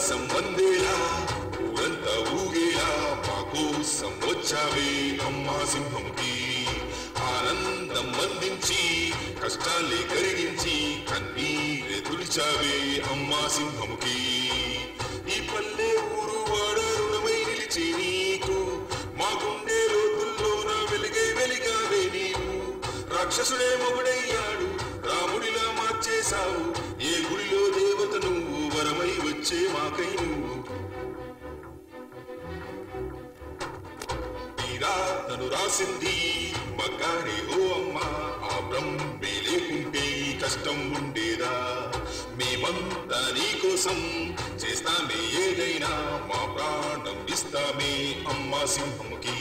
కోసం వందేలా ఊరంతా ఊగేలా మా కోసం వచ్చావే అమ్మా సింహంకి ఆనందం అందించి కష్టాలే కరిగించి కన్నీరే తుడిచావే అమ్మా సింహముకి ఈ పల్లె ఊరు వాడ రుణమై నిలిచి నీకు మా గుండె లోతుల్లోన వెలిగే వెలిగావే నీవు రాక్షసుడే మొగుడయ్యాడు రాముడిలా మార్చేశావు ఏ గుడిలో దేవత నువ్వు వరమై వచ్చే మాకై నువ్వు తీరా తను రాసింది మగానే ఓ అమ్మా ఆ బ్రహ్మే లేకుంటే ఈ కష్టం ఉండేదా మేమంతా నీ కోసం చేస్తామే ఏదైనా మా ప్రాణం ఇస్తామే అమ్మా సింహముకి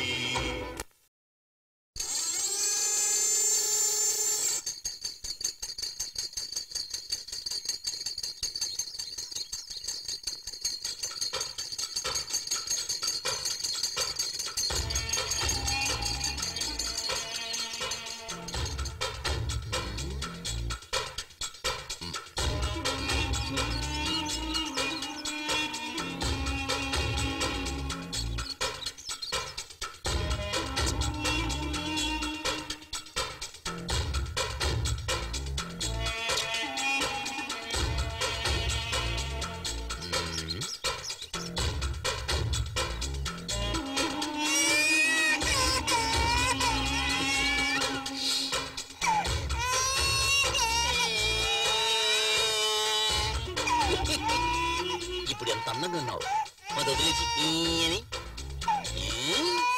ఇప్పుడు ఎంత అందంగా ఉన్నావు మరి వదిలేసి ఈ అని ఈ?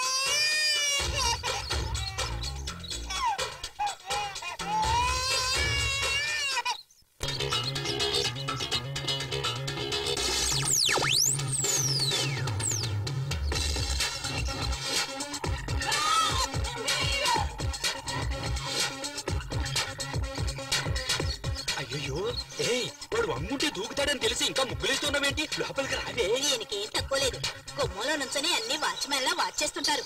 అయ్యో ఏయ్ వాడు వంగుంటే దూకుతాడని తెలిసి ఇంకా ముగ్గులేస్తున్నావేంటి లోపలికి రావే దీనికి ఏం తక్కువ లేదు గుమ్మంలో నుంచొని అన్ని వాచ్మెన్ లా వాచ్ చేస్తుంటారు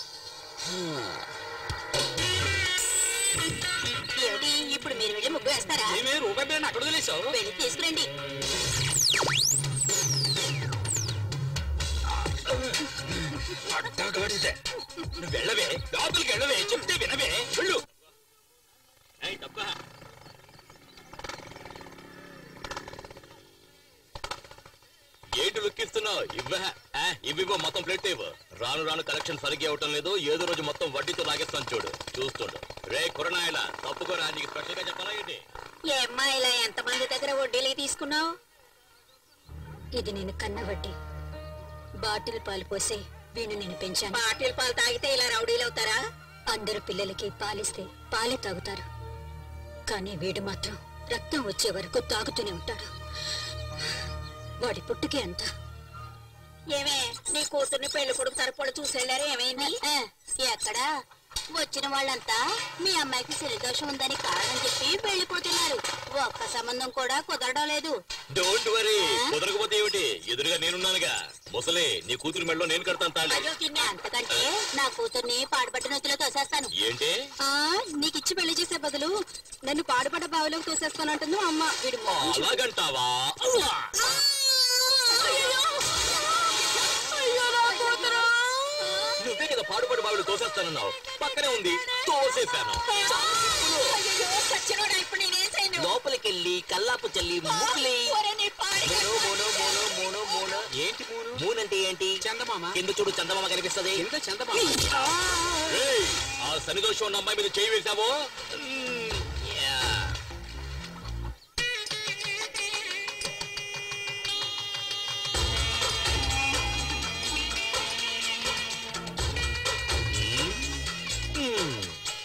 ఏమిటి ఇప్పుడు మీరు వెళ్ళి ముగ్గు వేస్తారా ఏమే రూపాయి బిళ్ళని అక్కడ వదిలేసావు వెళ్ళి తీసుకురండి అడ్డగాడిదే నువ్వు వెళ్ళవే లోపలికి వెళ్ళవే చెప్తే వినవే వెళ్ళు ఏయ్, తప్పా. ఏంటి వెక్కిస్తున్నావు ఇవ్వ ఆ, ఇవ్వివ్వ మొత్తం ప్లేట్ ఇవ్వు రాను రాను కలెక్షన్ సరిగ్గా అవటం లేదు ఏదో రోజు మొత్తం వడ్డీతో లాగేస్తాను చూడు చూస్తుండు రే కురనాయల తప్పుకోరా నీకు స్పెషల్ గా చెప్పాలా ఏంటి ఏమ్మా ఇలా ఎంతమంది దగ్గర వడ్డీలకి తీసుకున్నావు ఇది నేను కన్న వడ్డీ బాటిల్ పాలు పోసి వీణు నేను పెంచాను బాటిల్ పాలు తాగితే ఇలా రౌడీలు అవుతారా అందరు పిల్లలకి పాలిస్తే పాలే తాగుతారు కానీ వీడు మాత్రం రక్తం వచ్చే వరకు తాగుతూనే ఉంటాడు వాడి పుట్టుకే అంత ఏమే నీ కూతుర్ని పెళ్లి కొడుకు తరపుడు చూసేళ్ళారు ఏమైంది ఎక్కడా వచ్చిన వాళ్ళంతా మీ అమ్మాయికి శనిదోషం ఉందని కారణం చెప్పి వెళ్ళిపోతున్నారు ఒక్క సంబంధం కూడా కుదరడం లేదు డోంట్ వరీ కుదరకపోతే ఏమిటి ఎదురుగా నేనున్నానుగా ముసలే నీ కూతురు మెడలో నేను కడతాను తాళి అయ్యో తిన్నే అంతకంటే నా కూతుర్ని పాడుపట్టిన నొత్తులో తోసేస్తాను ఏంటి ఆ నీకు ఇచ్చి పెళ్లి చేసే బదులు నన్ను పాడుపడ్డ బావిలోకి తోసేస్తానంటుంది అమ్మ వీడు మొహం చూడు. అలాగంటావా అవ్వా! నువ్వే కదా పాడుపడి బావిడు తోసేస్తానన్నావు పక్కనే ఉంది తోసేశాను చాలా సింపుల్. అయ్యయ్యో, సచ్చినోడా, ఇప్పుడు నేనేం చేయను? లోపలికెళ్ళి కల్లాపు చల్లి ముక్కులి ఒరే, నీ పాడి మూను మూను మూను మూను మూను ఏంటి మూను మూనంటే ఏంటి చందమామ కింద చూడు చందమామ కనిపిస్తది ఎంత చందమామ ఏయ్, ఆ శనిదోషం ఉన్న అమ్మాయి మీద చేయి వేసావో మ్మ్, యా. మ్మ్.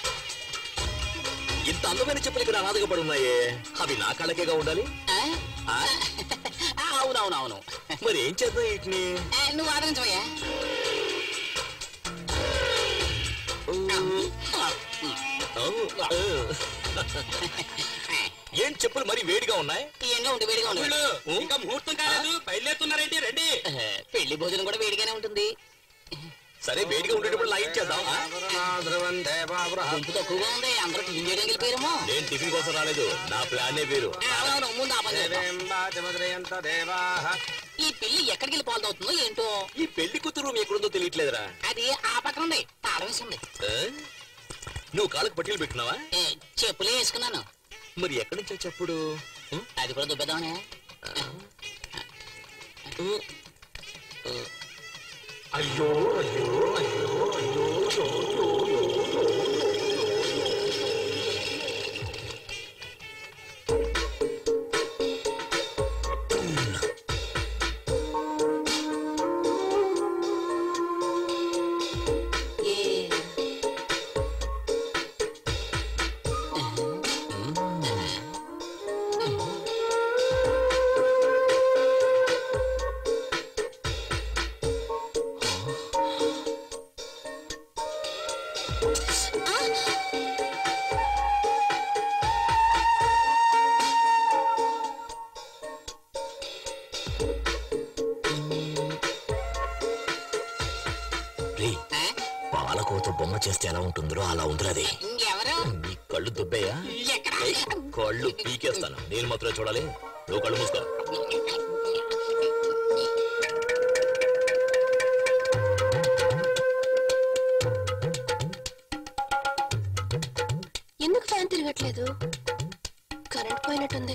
ఇంత అందమైన చెప్పులు ఇక్కడ అనాథగా పడి ఉన్నాయే అవి నా కళ్ళకేగా ఉండాలి ఆ? అవునవునవును మరి ఏం చేద్దాం వీటిని నువ్వు ఆదరించవయ్యా ఓ, ఓ. ఏం చెప్పులు మరి వేడిగా ఉన్నాయి తీయంగా ఉండి వేడిగా ఉండు వీళ్ళు ఇంకా ముహూర్తం కాలేదు బయలుదేరుతున్నారేంటి రండి పెళ్లి భోజనం కూడా వేడిగానే ఉంటుంది సరే వేడిగా ఉండేటప్పుడు లాగించేద్దాం ఆ? గుంపు తక్కువగా ఉంది అందరూ టిఫిన్ చేయడానికి వెళ్ళిపోయారేమో నేను టిఫిన్ కోసం రాలేదు నా ప్లానే వేరు అవునవును ముందు ఆ పని చేద్దాం. ఈ పిల్లి ఎక్కడికి వెళ్ళి పాలు అవుతుందో ఏంటో ఈ పెళ్లి కూతురు రూమ్ ఎక్కడుందో తెలియట్లేదురా అది ఆ పక్కన ఉంది తాళం వేసింది ఆ? నువ్వు కాళ్ళకు పట్టీలు పెట్టినావా ఏ, చెప్పులే వేసుకున్నాను మరి ఎక్కడి నుంచి వచ్చప్పుడు అది కూడా దుబ్బేద్దామనే రే ఆ? పాలకోత బొమ్మ చేస్తే ఎలా ఉంటుందో అలా ఉందిరా అది ఇంకెవరు నీ కళ్ళు దుబ్బయ్యా ఎక్కడ ఏయ్, కళ్ళు పీకేస్తాను నేను మాత్రమే చూడాలి నువ్వు కళ్ళు మూసుకో ఎందుకు ఫ్యాన్ తిరగట్లేదు కరెంట్ పోయినట్టుంది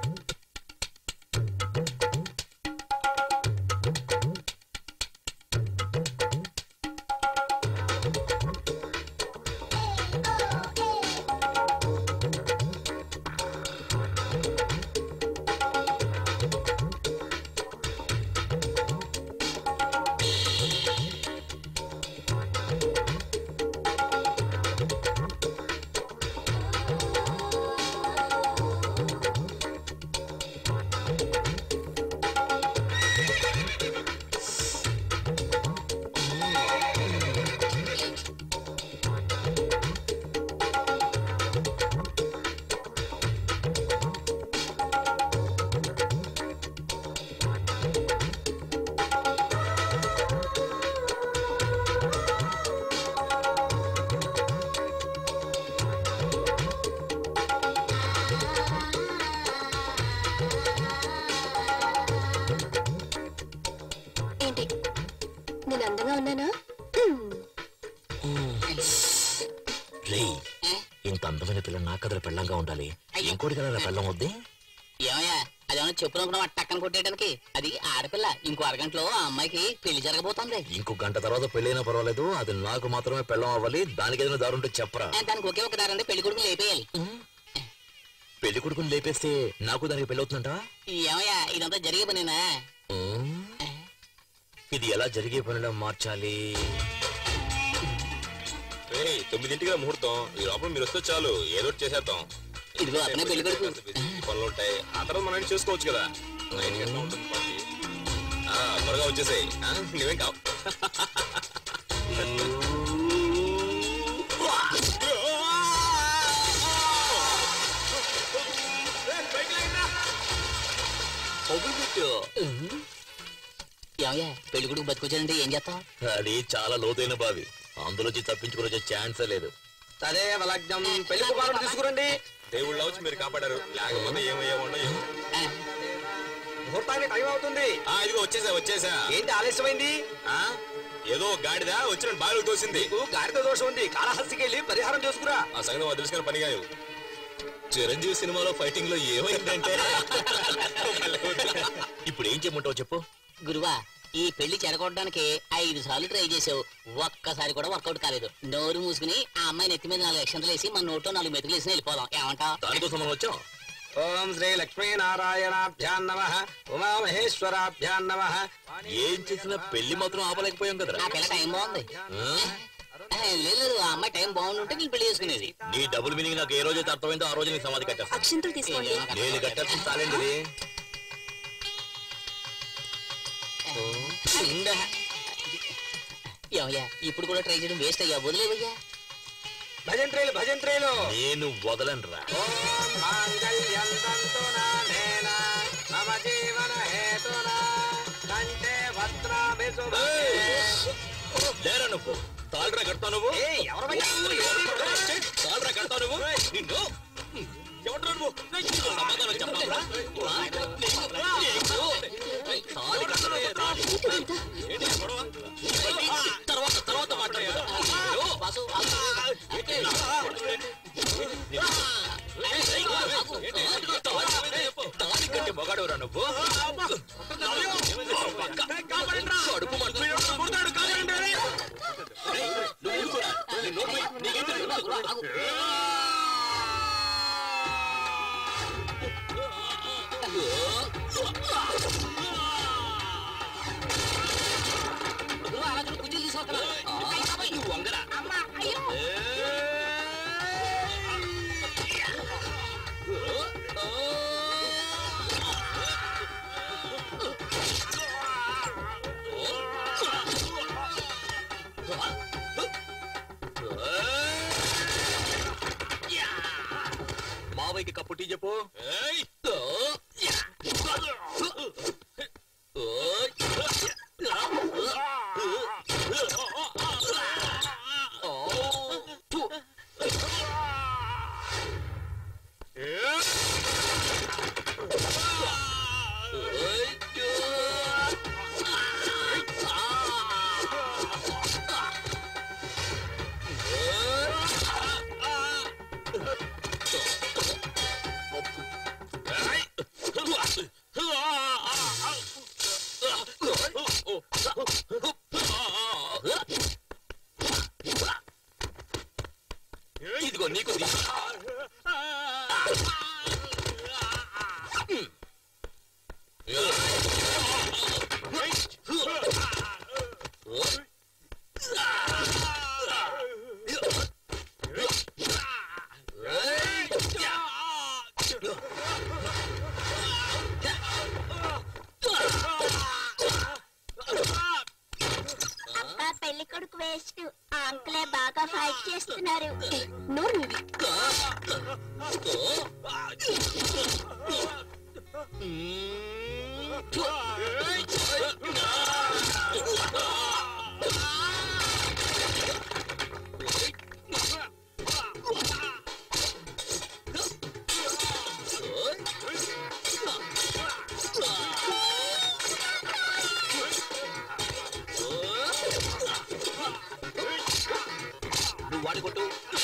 ఏంటి నేను అందంగా ఉన్నానా రే ఇంత అందమైన పిల్ల నా కథల పెళ్ళంగా ఉండాలి ఇంకోటి కదా పెళ్ళం వద్దే ఏమయ్యా అదేమన్నా చెప్పు అనుకున్నావా టక్కన కొట్టేయడానికి అది ఆడపిల్ల ఇంకో అరగంటలో ఆ అమ్మాయికి పెళ్లి జరగబోతోంది ఇంకో గంట తర్వాత పెళ్ళైనా పర్వాలేదు అది నాకు మాత్రమే పెళ్ళం అవ్వాలి దానికి ఏదైనా దారుంటే చెప్పరా ఆ, దానికి ఒకే ఒక దారంటే పెళ్లి కొడుకుని లేపేయాలి పెళ్లి కొడుకుని లేపేస్తే నాకు దానికి పెళ్ళి అవుతుందంట ఏమయ్యా ఇదంతా జరిగే పనేనా ఇది ఎలా జరిగే పనిలో మార్చాలి ఏయ్, తొమ్మిదింటికి రా ముహూర్తం ఈ లోపల మీరు వస్తే చాలు ఏదో ఒకటి చేసేద్దాం ఇదిగో అతనే పెళ్లి కొడుకు కాస్త busy పనులు ఉంటాయి ఆ తర్వాత మనం ఏం చేసుకోవచ్చు కదా నైన్ గంటల ఉంటుంది పార్టీ. ఆ, త్వరగా వచ్చేసాయి నువ్వేం కావు ఏమయ్యా పెళ్లి కొడుకు బతుకొచ్చాడంటే ఏం చేస్తాం అది చాలా లోతైన బావి అందులోంచి తప్పించుకుని వచ్చే ఛాన్సే లేదు తదేవ లగ్నం పెళ్లి కుమారుడు తీసుకురండి దేవుళ్ళ వచ్చి మీరు కాపాడారు లేకపోతే ఏమయ్యేమో ఏమో ముహూర్తానికి టైం అవుతుంది ఆ ఇదిగో వచ్చేసా వచ్చేసా ఏంటి ఆలస్యమైంది ఆ ఏదో గాడిద వచ్చిన బావిలో తోసింది నీకు గాడిద దోషం ఉంది కాళహస్తికి వెళ్ళి పరిహారం చేసుకురా ఆ సంగతి మా తెలుసుకుని పని కాదు చిరంజీవి సినిమాలో ఫైటింగ్ లో ఏమైందంటే ఇప్పుడు ఏం చేయమంటావు చెప్పు గురువా ఈ పెళ్లి చెడగొట్టడానికి ఐదు సార్లు ట్రై చేసావు ఒక్కసారి కూడా వర్కౌట్ కాలేదు నోరు మూసుకుని ఆ అమ్మాయి నెత్తి మీద నాలుగు అక్షంతలు వేసి మన నోట్లో నాలుగు మెతుకులు వేసి వెళ్ళిపోదాం ఏమంటావ్ దానికోసం మనం వచ్చాం ఓం శ్రీ లక్ష్మీ నారాయణాభ్యాం నమ ఉమామహేశ్వరాభ్యాం నమ ఏం చేసినా పెళ్లి మాత్రం ఆపలేకపోయాం కదరా ఆ పిల్ల టైం బాగుంది ఆ? ఆ, లేదు లేదు ఆ అమ్మాయి టైం బాగుంటుంటే నేను పెళ్లి చేసుకునేది నీ డబుల్ మీనింగ్ నాకు ఏ రోజైతే అర్థమైందో ఆ రోజు నీ సమాధి కట్టేస్తా అక్షింతలు తీసుకోండి నేను కట్టాల్సిన తాలేండి ఇది. ఏమయ్యా ఇప్పుడు కూడా ట్రై చేయడం వేస్ట్ అయ్యా వదిలేవయ్యా భజంత్రేలు భజంత్రేలు నేను వదలనురా ఓం మాంగళ్యం తంతునానేన మమ జీవన హేతునా కంఠే భద్రాభి శుభే లేరా నువ్వు తాళ్ళరా కడతావు నువ్వు ఏయ్, ఎవరమ్మా? తాళ్ళరా కడతావు నువ్వు నిన్ను ఎవడ్రా నువ్వు? నీకు సమాధానం చెప్పాలా? నీకు తాళి ఏంటి ఇదంతా? తర్వాత తర్వాత మాట్లాడదాం వాసు, ఆగు. దానికంటే మొగాడురా నువ్వు కడుపు మంట. నువ్వు ఊరుకోరా. నీ నోరు మూయి. నీకేం తెలుసు? ఆగు, ఆగు. నువ్వు అలా చూడు, కుర్చీలు తీసుకొస్తున్నాను. ఆ, నువ్వు వంగరా. మావయ్యకి కప్పు టీ చెప్పు ఇదిగో నీకు తీ. అక్క పెళ్లి కొడుకు వేస్ట్ ఆ అంకులే బాగా ఫైట్ చేస్తున్నారు నోరు మీది. నువ్వు వాడి కొట్టు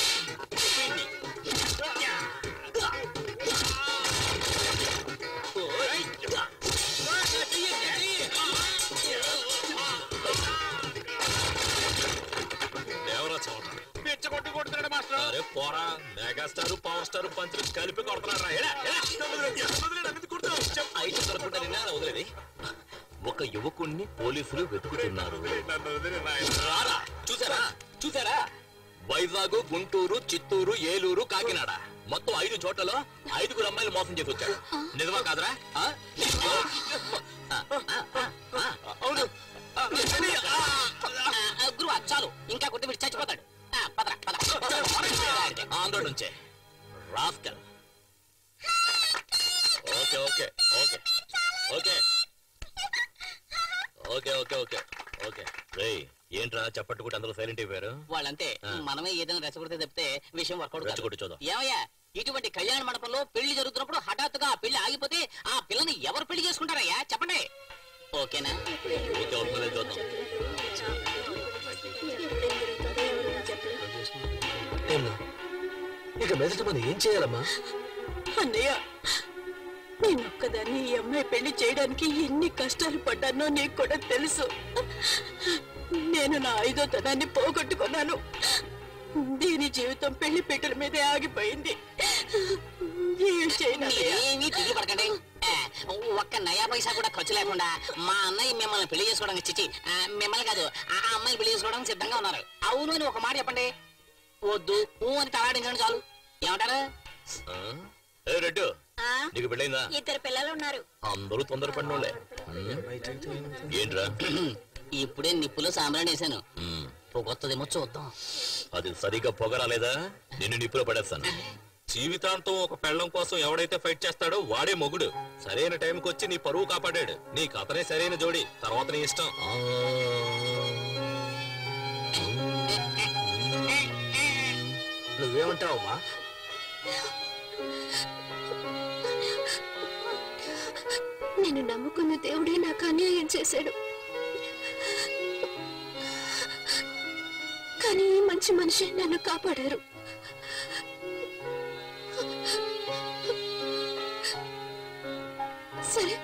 దేవరా చోట పిచ్చ కొట్టి కొడుతున్నాడు మాస్టర్ అరే పోరా మెగాస్టార్ పవర్ స్టార్ పంచులు కలిపి కొడుతున్నాడు రా ఎడా, ఎడా. ఐదు దొరకకుండా నిన్న అలా వదిలేది ఒక యువకుణ్ణి పోలీసులు వెతుకుతున్నారు నన్ను వదిలే నాయనా. రారా చూసారా చూసారా వైజాగ్ గుంటూరు చిత్తూరు ఏలూరు కాకినాడ మొత్తం ఐదు చోట్లలో ఐదుగురు అమ్మాయిలు మోసం చేసి వచ్చాడు నిజమా కాదురా ఆ? ఆ, ఆ, ఆ, ఆ. అవును ఆ, ఆ, గురువు ఆ, చాలు ఇంకా కొట్టి వీడు చచ్చిపోతాడు ఆ, పదరా పద ఆంధ్ర నుంచే rascal okay okay okay okay okay okay okay okay రేయ్ ఏంట్రా చప్పట్టుకుంటే అందరూ సైలెంట్ అయిపోయారు వాళ్ళంతే ఆ. మనమే ఏదైనా రెచ్చగొడితే తప్పితే విషయం వర్కౌట్ రెచ్చగొట్టి చూద్దాం. ఏమయ్యా ఇటువంటి కళ్యాణ మండపంలో పెళ్లి జరుగుతున్నప్పుడు హఠాత్తుగా ఆ పెళ్లి ఆగిపోతే ఆ పిల్లని ఎవరు పెళ్లి చేసుకుంటారయ్యా చెప్పండి ఓకేనా ఓకే అవుతుందో లేదో చూద్దాం ఇక మెదట మనం ఏం చేయాలమ్మా అన్నయ్య నేను ఒక్కదాన్ని ఈ అమ్మాయి పెళ్లి చేయడానికి ఎన్ని కష్టాలు పడ్డానో నీకు కూడా తెలుసు నేను నా ఐదో తనాన్ని పోగొట్టుకున్నాను దీని జీవితం పెళ్లి పీటల మీదే ఆగిపోయింది ఏం చేయను అన్నయ్య? ఏమీ తిరిగి పడకండి ఆ, ఒక్క నయా పైసా కూడా ఖర్చు లేకుండా మా అన్నయ్య మిమ్మల్ని పెళ్లి చేసుకోవడానికి చిచ్చి ఆ, మిమ్మల్ని కాదు ఆ ఆ అమ్మాయిని పెళ్లి చేసుకోవడానికి సిద్ధంగా ఉన్నారు అవును అని ఒక మాట చెప్పండి వద్దు ఊ అని తలాడించండి చాలు ఏమంటారు ఆ? ఏ రెడ్డు ఆ, నీకు పెళ్ళైందా ఇద్దరు పిల్లలు ఉన్నారు అందరూ తొందరపడినోళ్ళే ఏంట్రా ఇప్పుడే నిప్పులో సాంబ్రాన్ని వేసాను ఉమ్, పొగొత్తదేమో చూద్దాం అది సరిగా పొగరాలేదా నిన్ను నిప్పులో పడేస్తాను జీవితాంతం ఒక పెళ్ళం కోసం ఎవడైతే ఫైట్ చేస్తాడో వాడే మొగుడు సరైన టైంకి వచ్చి నీ పరువు కాపాడాడు నీకు అతనే సరైన జోడి తర్వాత నీ ఇష్టం ఆ, నువ్వేమంటావమ్మా నేను నమ్ముకున్న దేవుడే నాకు అన్యాయం చేశాడు మంచి మనిషి నన్ను కాపాడారు సరే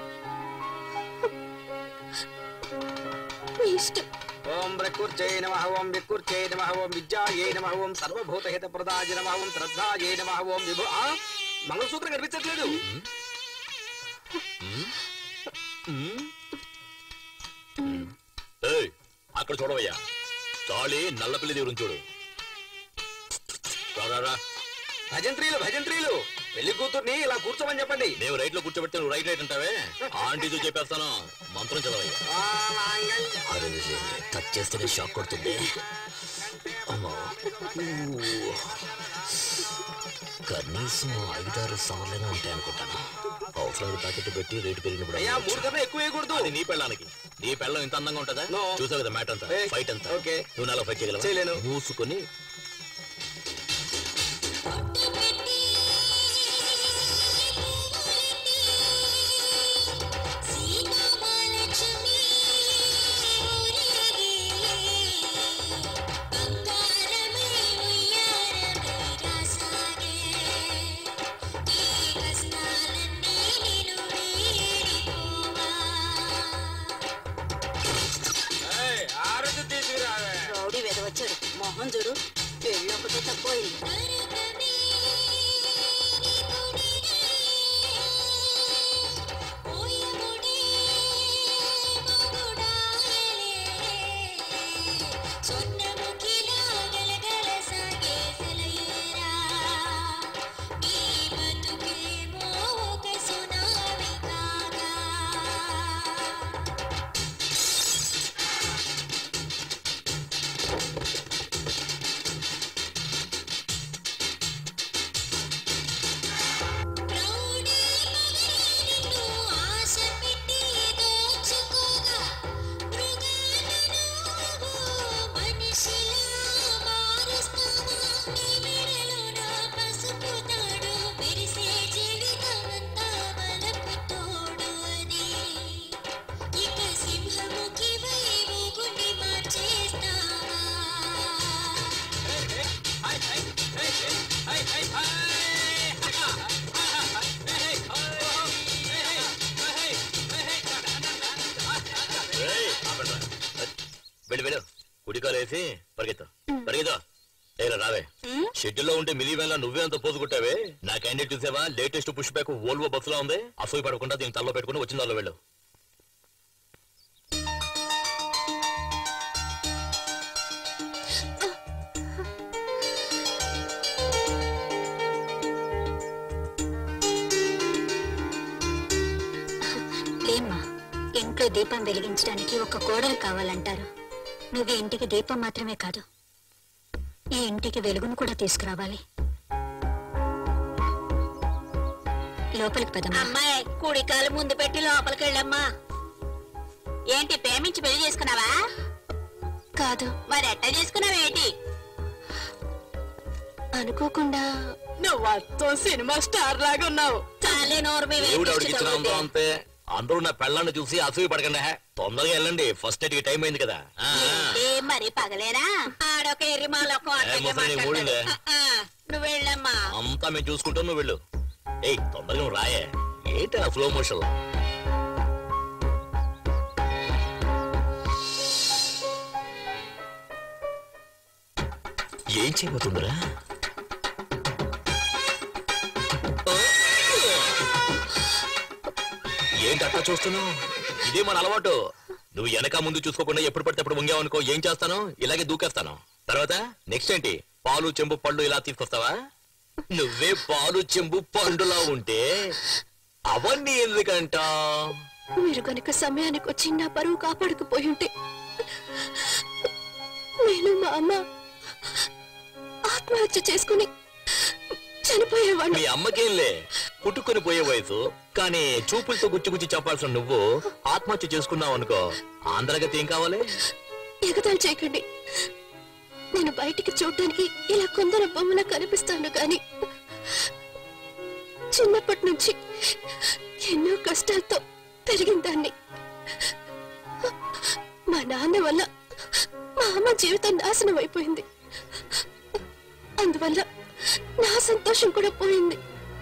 మీ ఇష్టం ఓం ప్రకృత్యై నమ ఓం వికృత్యై నమ ఓం విద్యాయై నమ ఓం సర్వభూతహిత ప్రదాయ నమ ఓం శ్రద్ధాయై నమ ఓం విభు ఆ, మంగళసూత్రం కనిపించట్లేదు ఏయ్ అక్కడ చూడవయ్యా తాళి నల్లపిల్లి దేవుని చూడు రా, రా, రా భజంత్రీలు భజంత్రీలు పెళ్లి కూతుర్ని ఇలా కూర్చోమని చెప్పండి నేను రైట్ లో కూర్చోబెడితే నువ్వు రైట్ రైట్ అంటావే ఆంటీతో చెప్పేస్తాను మంత్రం చదవయ్యా ఆ, మాంగళ్య అరే టచ్ చేస్తేనే షాక్ కొడుతుంది అమ్మా ఊ. కనీసం ఐదారు సవర్లైనా ఉంటాయి అనుకుంటాను అవసరం ప్యాకెట్ పెట్టి రేటు పెరిగినప్పుడు అయ్యా మూడు కన్నా ఎక్కువ వేయకూడదు అది నీ పెళ్ళానికి నీ పెళ్ళం ఇంత అందంగా ఉంటుందా No. చూసావు కదా మ్యాట్ అంతా ఏయ్, ఫైట్ అంతా okay. నువ్వు నాలో ఫైట్ చేయగలవా చేయలేను. మూసుకొని ఏయ్, ఆరతి తీసుకురావే రౌడీ వెదవచ్చాడు మొహం చూడు పెళ్ళి ఒకటే తక్కువైంది ఏయ్, ఆపండ్రా. వెళ్ళు వెళ్ళు కుడికాలు వేసి పరిగెత్తు పరిగెత్తు ఏరా రావే షెడ్యూల్లో ఉంటే మినీ వేళ నువ్వే అంత పోజు కొట్టావే నా క్యాండిడేట్ చూసావా లేటెస్ట్ పుష్ బ్యాక్ ఓల్వో బస్సులో ఉంది అసూయ పడకుండా దీన్ని తల్లో పెట్టుకుని వచ్చిన దానిలో వెళ్ళు ఏమ్మా ఇంట్లో దీపం వెలిగించడానికి ఒక కోడలు కావాలంటారు నువ్వు ఈ ఇంటికి దీపం మాత్రమే కాదు ఈ ఇంటికి వెలుగును కూడా తీసుకురావాలి లోపలికి పదమ్మా అమ్మాయి కుడికాలు ముందు పెట్టి లోపలికి వెళ్ళమ్మా ఏంటి ప్రేమించి పెళ్లి చేసుకున్నావా కాదు మరి ఎట్టా చేసుకున్నావేంటి అనుకోకుండా నువ్వు అత్తం సినిమా స్టార్ లాగా ఉన్నావు చాలే నోరు మీ దేవుడు వేపించి ఎవరికి ఇచ్చిన అందం తవ్వుతే. అంతే అందరూ నా పెళ్ళాన్ని చూసి అసూయ పడకండి హే. తొందరగా వెళ్ళండి ఫస్ట్ నైట్ కి టైం అయింది కదా ఆ, ఆ. ఏంటి మరి పగలేరా ఆడొక ఎర్రిమాలొక ఏ, ముసలి నీ మూడిందే. నువ్వు వెళ్ళమ్మా అంతా మేము చూసుకుంటాం నువ్వు వెళ్ళు ఏయ్ తొందరగా నువ్వు రాయే ఏంటి స్లో మోషన్ ఏం చేయబోతుందిరా ఏంటి అట్లా చూస్తున్నావు ఇదే మన అలవాటు నువ్వు వెనక ముందు చూసుకోకుండా ఎప్పుడు పడితే అప్పుడు వంగావనుకో ఏం చేస్తాను ఇలాగే దూకేస్తాను తర్వాత నెక్స్ట్ ఏంటి పాలు చెంబు పళ్ళు ఇలా తీసుకొస్తావా నువ్వే పాలు చెంబు పండులా ఉంటే అవన్నీ ఎందుకంట మీరు గనుక సమయానికి వచ్చి నా పరువు కాపాడకపోయి ఉంటే నేను మా అమ్మ ఆత్మహత్య చేసుకుని చనిపోయేవాడిని మీ అమ్మకేంలే పుట్టుకొని పోయే వయసు కానీ చూపులతో గుచ్చి గుచ్చి చెప్పాల్సిన నువ్వు ఆత్మహత్య చేసుకున్నావు అనుకో ఆంధ్రగతి ఏం కావాలి ఎగతాళి చేయకండి నేను బయటికి చూడటానికి ఇలా కొందరు బొమ్మలా కనిపిస్తాను గాని చిన్నప్పటి నుంచి ఎన్నో కష్టాలతో పెరిగిన దాన్ని మా నాన్న వల్ల మా అమ్మ జీవితం నాశనం అయిపోయింది అందువల్ల నా సంతోషం కూడా పోయింది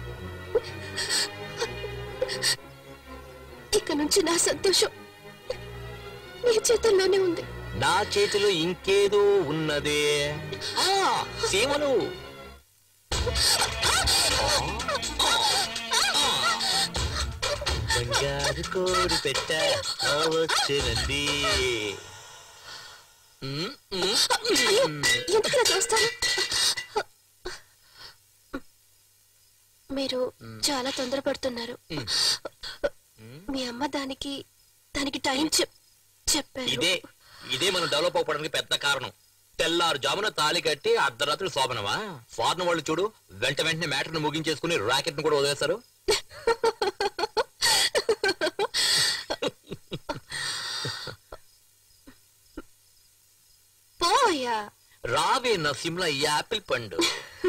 ఇక నుంచి నా సంతోషం నీ చేతుల్లోనే ఉంది నా చేతిలో ఇంకేదో ఉన్నదే ఆ, సీమలు బంగారు కోడి పెట్ట వచ్చినండి ఉమ్, ఉమ్, ఉమ్. ఎందుకు చూస్తాను మీరు చాలా తొందరపడుతున్నారు మీ అమ్మ దానికి దానికి టైం చెప్ చెప్పారు ఇదే ఇదే మనం డెవలప్ అవ్వడానికి పెద్ద కారణం తెల్లారు జామున తాళి కట్టి అర్ధరాత్రి శోభనమా ఫారెన్ వాళ్ళు చూడు వెంట వెంటనే మ్యాటర్ను ముగించేసుకుని రాకెట్ ను కూడా వదిలేస్తారు పోయా రావే నా సిమ్లా ఈ యాపిల్ పండు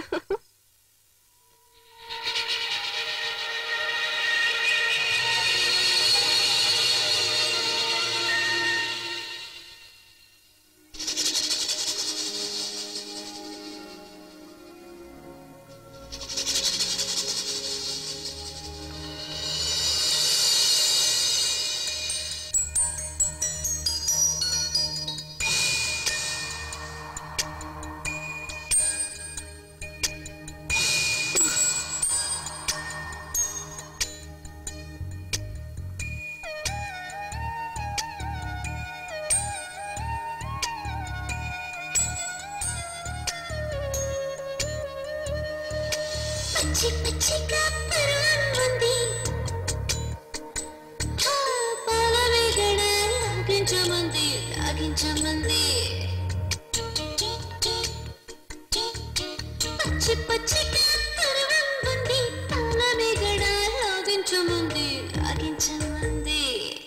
పచ్చి పచ్చిగా పరువంది ఆ పాల వేగడ లాగించమంది లాగించమంది పచ్చి పచ్చిగా పరువంది పాల వేగడ లాగించమంది లాగించమంది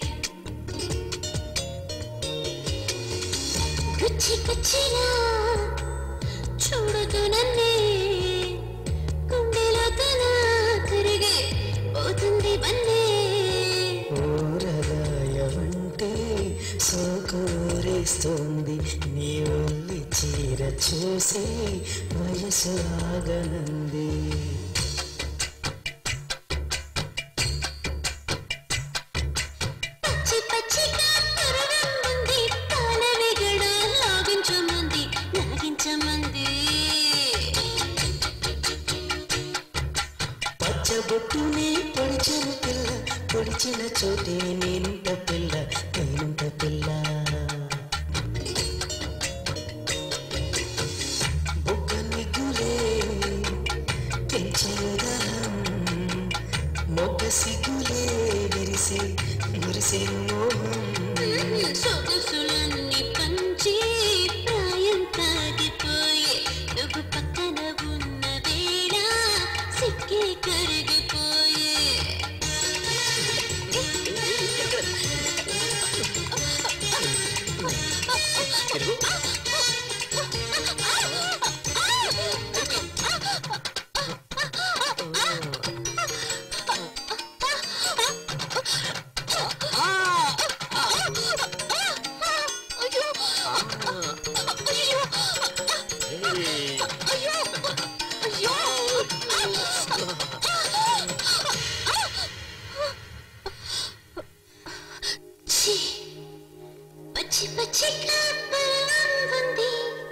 కుచ్చి కుచ్చిలా చూడదు నన్నే గుండెలో తన కరిగే పోతుంది బన్నే ఊరగాయవంటే సోకూరేస్తోంది నీ ఒల్లి చీర చూసి వయసు ఆగనంది పచ్చి పచ్చిగా పరవమ్మంది పాల విగడ లాగించమంది లాగించమంది పచ్చబొట్టునే పొడిచిన పిల్ల పొడిచిన చోటే నేనుంట పిల్ల నేనుంట పిల్ల బొగ్గ నిగ్గులే పెంచేదనం మొగ్గ సిగ్గులే విరిసే మురిసే మోహం సొగసులన్నీ పంచి ప్రాయం తాగిపోయే నువ్వు పక్కన ఉన్న వేళ సిక్కే కరిగిపోయే ఛీ! పచ్చి పచ్చి కాపలాంగుంది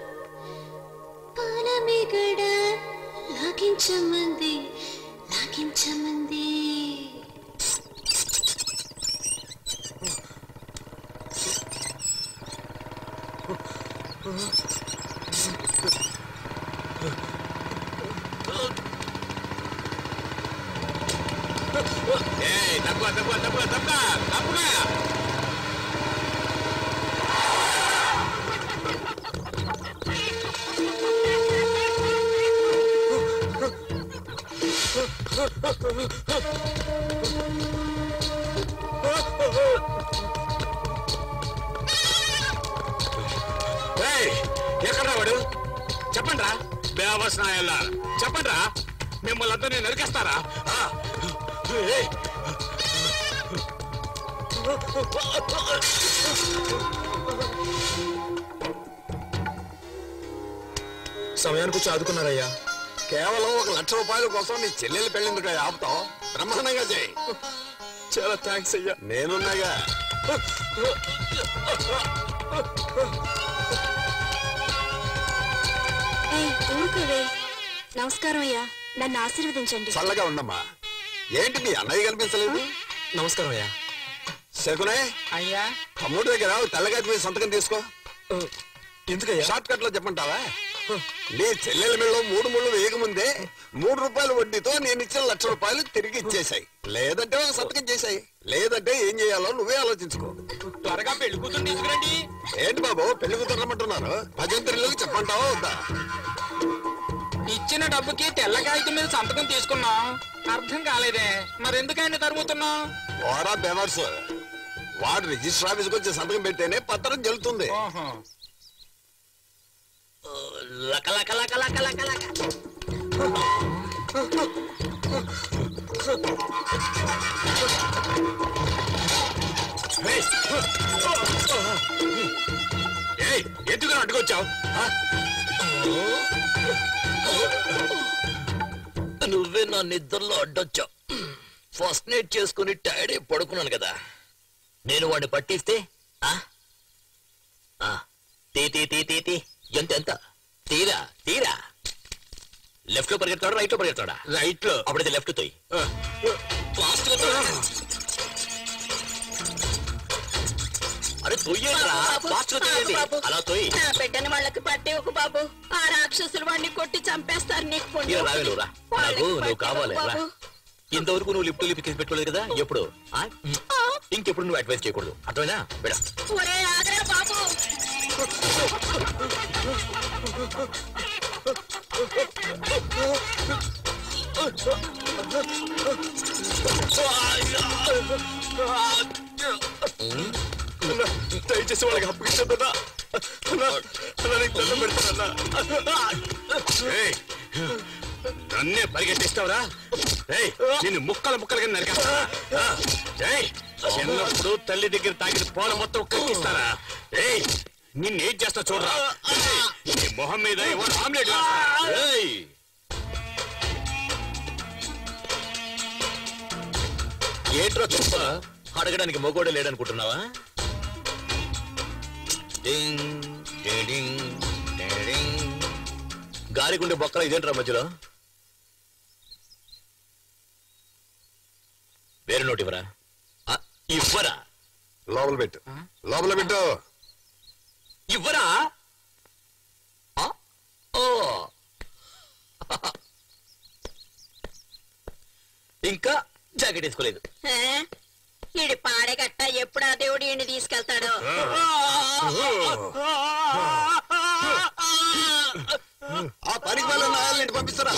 పాలమిగడ లాగించమంది లాగించమంది ఏయ్, తక్కువ తక్కువ తక్కువ తక్కువ తప్పుగా ఏయ్, ఎక్కడ్రా వాడు చెప్పండి రా బేవస్ నాయల్లా చెప్పండి రా మిమ్మల్ని అంతా నేను నరికేస్తారా ఆ, ఏయ్. సమయానికి వచ్చి ఆదుకున్నారయ్యా కేవలం ఒక లక్ష రూపాయల కోసం నీ చెల్లెలు పెళ్ళిందుకు ఆపుతావు బ్రహ్మాండంగా చేయి చాలా థ్యాంక్స్ అయ్యా నేనున్నాగా ఊరుకోవే నమస్కారం అయ్యా నన్ను ఆశీర్వదించండి చల్లగా ఉండమ్మా ఏంటి మీ అన్నయ్య కనిపించలేదు నమస్కారం అయ్యా శకునే అయ్యా తమ్ముడు దగ్గర ఒక తెల్లగాకి మీద సంతకం తీసుకో ఎందుకయ్యా షార్ట్ కట్ లో చెప్పంటావా నీ చెల్లెల మెళ్ళలో మూడు ముళ్ళు వేయకముందే మూడు రూపాయల వడ్డీతో నేను ఇచ్చిన లక్ష రూపాయలు తిరిగి ఇచ్చేసాయి లేదంటే ఒక సంతకం చేశాయి లేదంటే ఏం చేయాలో నువ్వే ఆలోచించుకో త్వరగా పెళ్లి కూతురు తీసుకురండి ఏంటి బాబు పెళ్లి కుదరమంటున్నారు భజంత్రులకు చెప్పంటావా వద్దా ఇచ్చిన డబ్బుకి తెల్ల కాగితం మీద సంతకం తీసుకున్నాం అర్థం కాలేదే మరెందుకైనా తరుముతున్నాం ఓరా బెవర్స్ వాడు రిజిస్టర్ ఆఫీస్కి వచ్చి సంతకం పెడితేనే పత్రం చెల్లుతుంది ఓహో లక లక లక లక లక లక ఏయ్ ఎందుకు అడ్డుకొచ్చావు నువ్వే నా నిద్రలో అడ్డొచ్చావు ఫస్ట్ నైట్ చేసుకుని టైర్డ్ అయి పడుకున్నాను కదా నేను వాడిని పట్టిస్తే ఆ? ఆ, తీ తీ తీ తీ తీ ఎంత ఎంత తీరా తీరా లెఫ్ట్ లో పరిగెడతాడా రైట్ లో పరిగెడతాడా రైట్ లో అప్పుడైతే లెఫ్ట్ తోయి ఫాస్ట్ గా తోయి. అరే తొయ్యేరా ఫాస్ట్ గా తోయండి అలా తోయి నా బిడ్డని వాళ్ళకి పట్టి ఒక బాబు ఆ రాక్షసులు వాడిని కొట్టి చంపేస్తారు నీకు పుణ్యం. ఇలా రావే నువ్వు రా వాళ్ళకి నాకు నువ్వు పట్టి కావాలి ఒక రా బాబు. ఇంతవరకు నువ్వు లిఫ్ట్ లిఫ్ట్ పెట్టుకోలేదు కదా ఎప్పుడు ఆ? ఇంకెప్పుడు నువ్వు అడ్వైస్ చేయకూడదు అర్థమైనా బిడ ఒరే ఆగరా బాబు దయచేసి వాళ్ళకి అప్పగించద్దన్నా నన్నే పరిగెట్టిస్తావురా ఏయ్, నిన్ను ముక్కలు ముక్కలుగా నరికేస్తా చిన్నప్పుడు తల్లి దగ్గర తాగిన పోల మొత్తం కక్కిస్తారా ఏయ్ నిన్నేం చేస్తా చూడరా ఏయ్, నీ మొహం మీద ఇవాళ ఆమ్లెట్ వేస్తా. ఏయ్! ఏంట్రా చూప అడగడానికి మొగోడే లేడనుకుంటున్నావా డింగ్, డింగ్, డింగ్, డింగ్, డింగ్. గాలిగుండే బొక్కలు ఇదేంట్రా మధ్యలో వేరే నోటి ఇవ్వరా ఆ, ఇవ్వరా లోపల పెట్టు లోపల పెట్టు ఇవ్వరా ఆ? ఓ ఇంకా జాకెట్ వేసుకోలేదు ఏ? ఈడి పాడే గట్ట ఎప్పుడు ఆ దేవుడు ఈయన్ని తీసుకెళ్తాడో ఆ పనికి వాళ్ళ నాయాలని పంపిస్తారా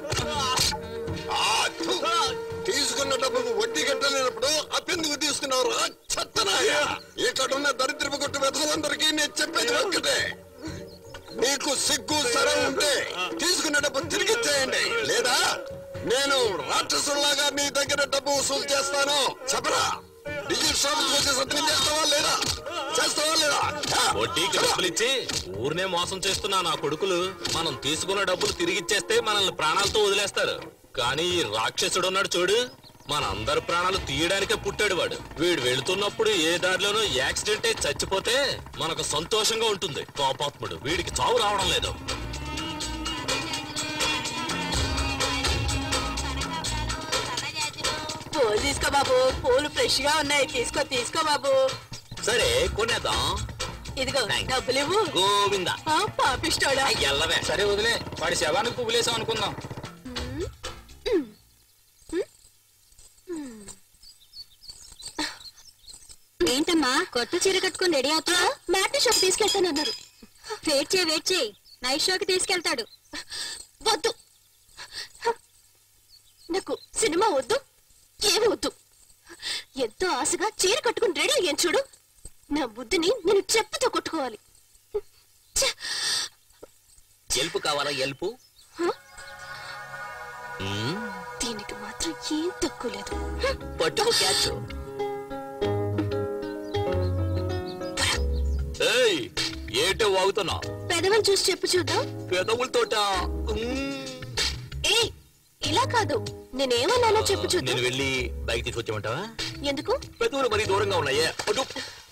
ఆ, థు. తీసుకున్న డబ్బుకు వడ్డీ కట్టలేనప్పుడు అప్పెందుకు తీసుకున్నారు చెత్తనాయ ఇక్కడున్న దరిద్రపు కొట్టు వెతలందరికీ నేను చెప్పేది ఒక్కటే నీకు సిగ్గు సరం ఉంటే తీసుకున్న డబ్బు తిరిగి ఇచ్చేయండి లేదా నేను రాక్షసుల్లాగా నీ దగ్గర డబ్బు వసూలు చేస్తాను చెప్పరా డిజిటల్ షాప్ వచ్చి సత్యం చేస్తావా లేదా చేస్తావా లేదా ఆ, వడ్డీకి డబ్బులు ఇచ్చి ఊరినే మోసం చేస్తున్నా నా కొడుకులు మనం తీసుకున్న డబ్బులు తిరిగిచ్చేస్తే మనల్ని ప్రాణాలతో వదిలేస్తారు కానీ ఈ రాక్షసుడు ఉన్నాడు చూడు మన అందరి ప్రాణాలు తీయడానికే పుట్టాడు వాడు వీడు వెళుతున్నప్పుడు ఏ దారిలోనూ యాక్సిడెంట్ అయి చచ్చిపోతే మనకు సంతోషంగా ఉంటుంది కోపాత్ముడు వీడికి చావు రావడం లేదు పూలు తీసుకో బాబు పూలు ఫ్రెష్ గా ఉన్నాయి తీసుకో తీసుకో బాబు సరే కొనేద్దాం ఇదిగో Thanks. డబ్బులు ఇవ్వు గోవిందా ఆ, పాపిస్తాడా ఎల్లవే సరే వదిలే వాడి శవానికి పువ్వులేసాం అనుకుందాం ఏంటమ్మా కొత్త చీర కట్టుకుని రెడీ అవుతా మ్యాట్ షాప్ తీసుకెళ్తానన్నారు వెయిట్ చేయి వెయిట్ చేయి నైట్ షోకి తీసుకెళ్తాడు వద్దు నాకు సినిమా వద్దు ఏమి వద్దు ఎంతో ఆశగా చీర కట్టుకుని రెడీ అయ్యాను చూడు నా బుద్ధిని నేను చెప్పుతో కొట్టుకోవాలి ఛ! ఎల్పు కావాలా ఎల్పు హ? మ్మ్. దీనికి మాత్రం ఏం తక్కువ లేదు హ! పట్టుకో క్యాచ్ ఏయ్ ఏంటో వాగుతున్నావు పెద్ద పెదవులు చూసి చెప్పు చూద్దాం పెదవులతోట ఏ ఇలా కాదు నేనేమన్నానో చెప్పు చూద్దాం నేను వెళ్ళి బైక్ తీసుకొచ్చామంటావా ఎందుకు పెదవులు మరీ దూరంగా ఉన్నాయే అటు.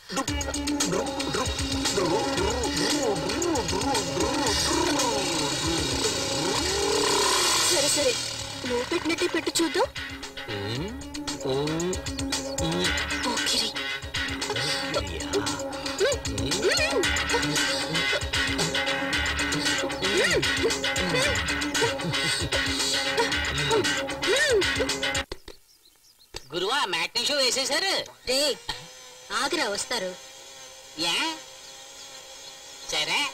సరే సరే నువ్వు పెట్టినట్టే పెట్టు చూద్దాం పోకిరి గురువా మ్యాట్నీ షో వేసేశారు రే ఆగ్రా వస్తారు ఏ సరే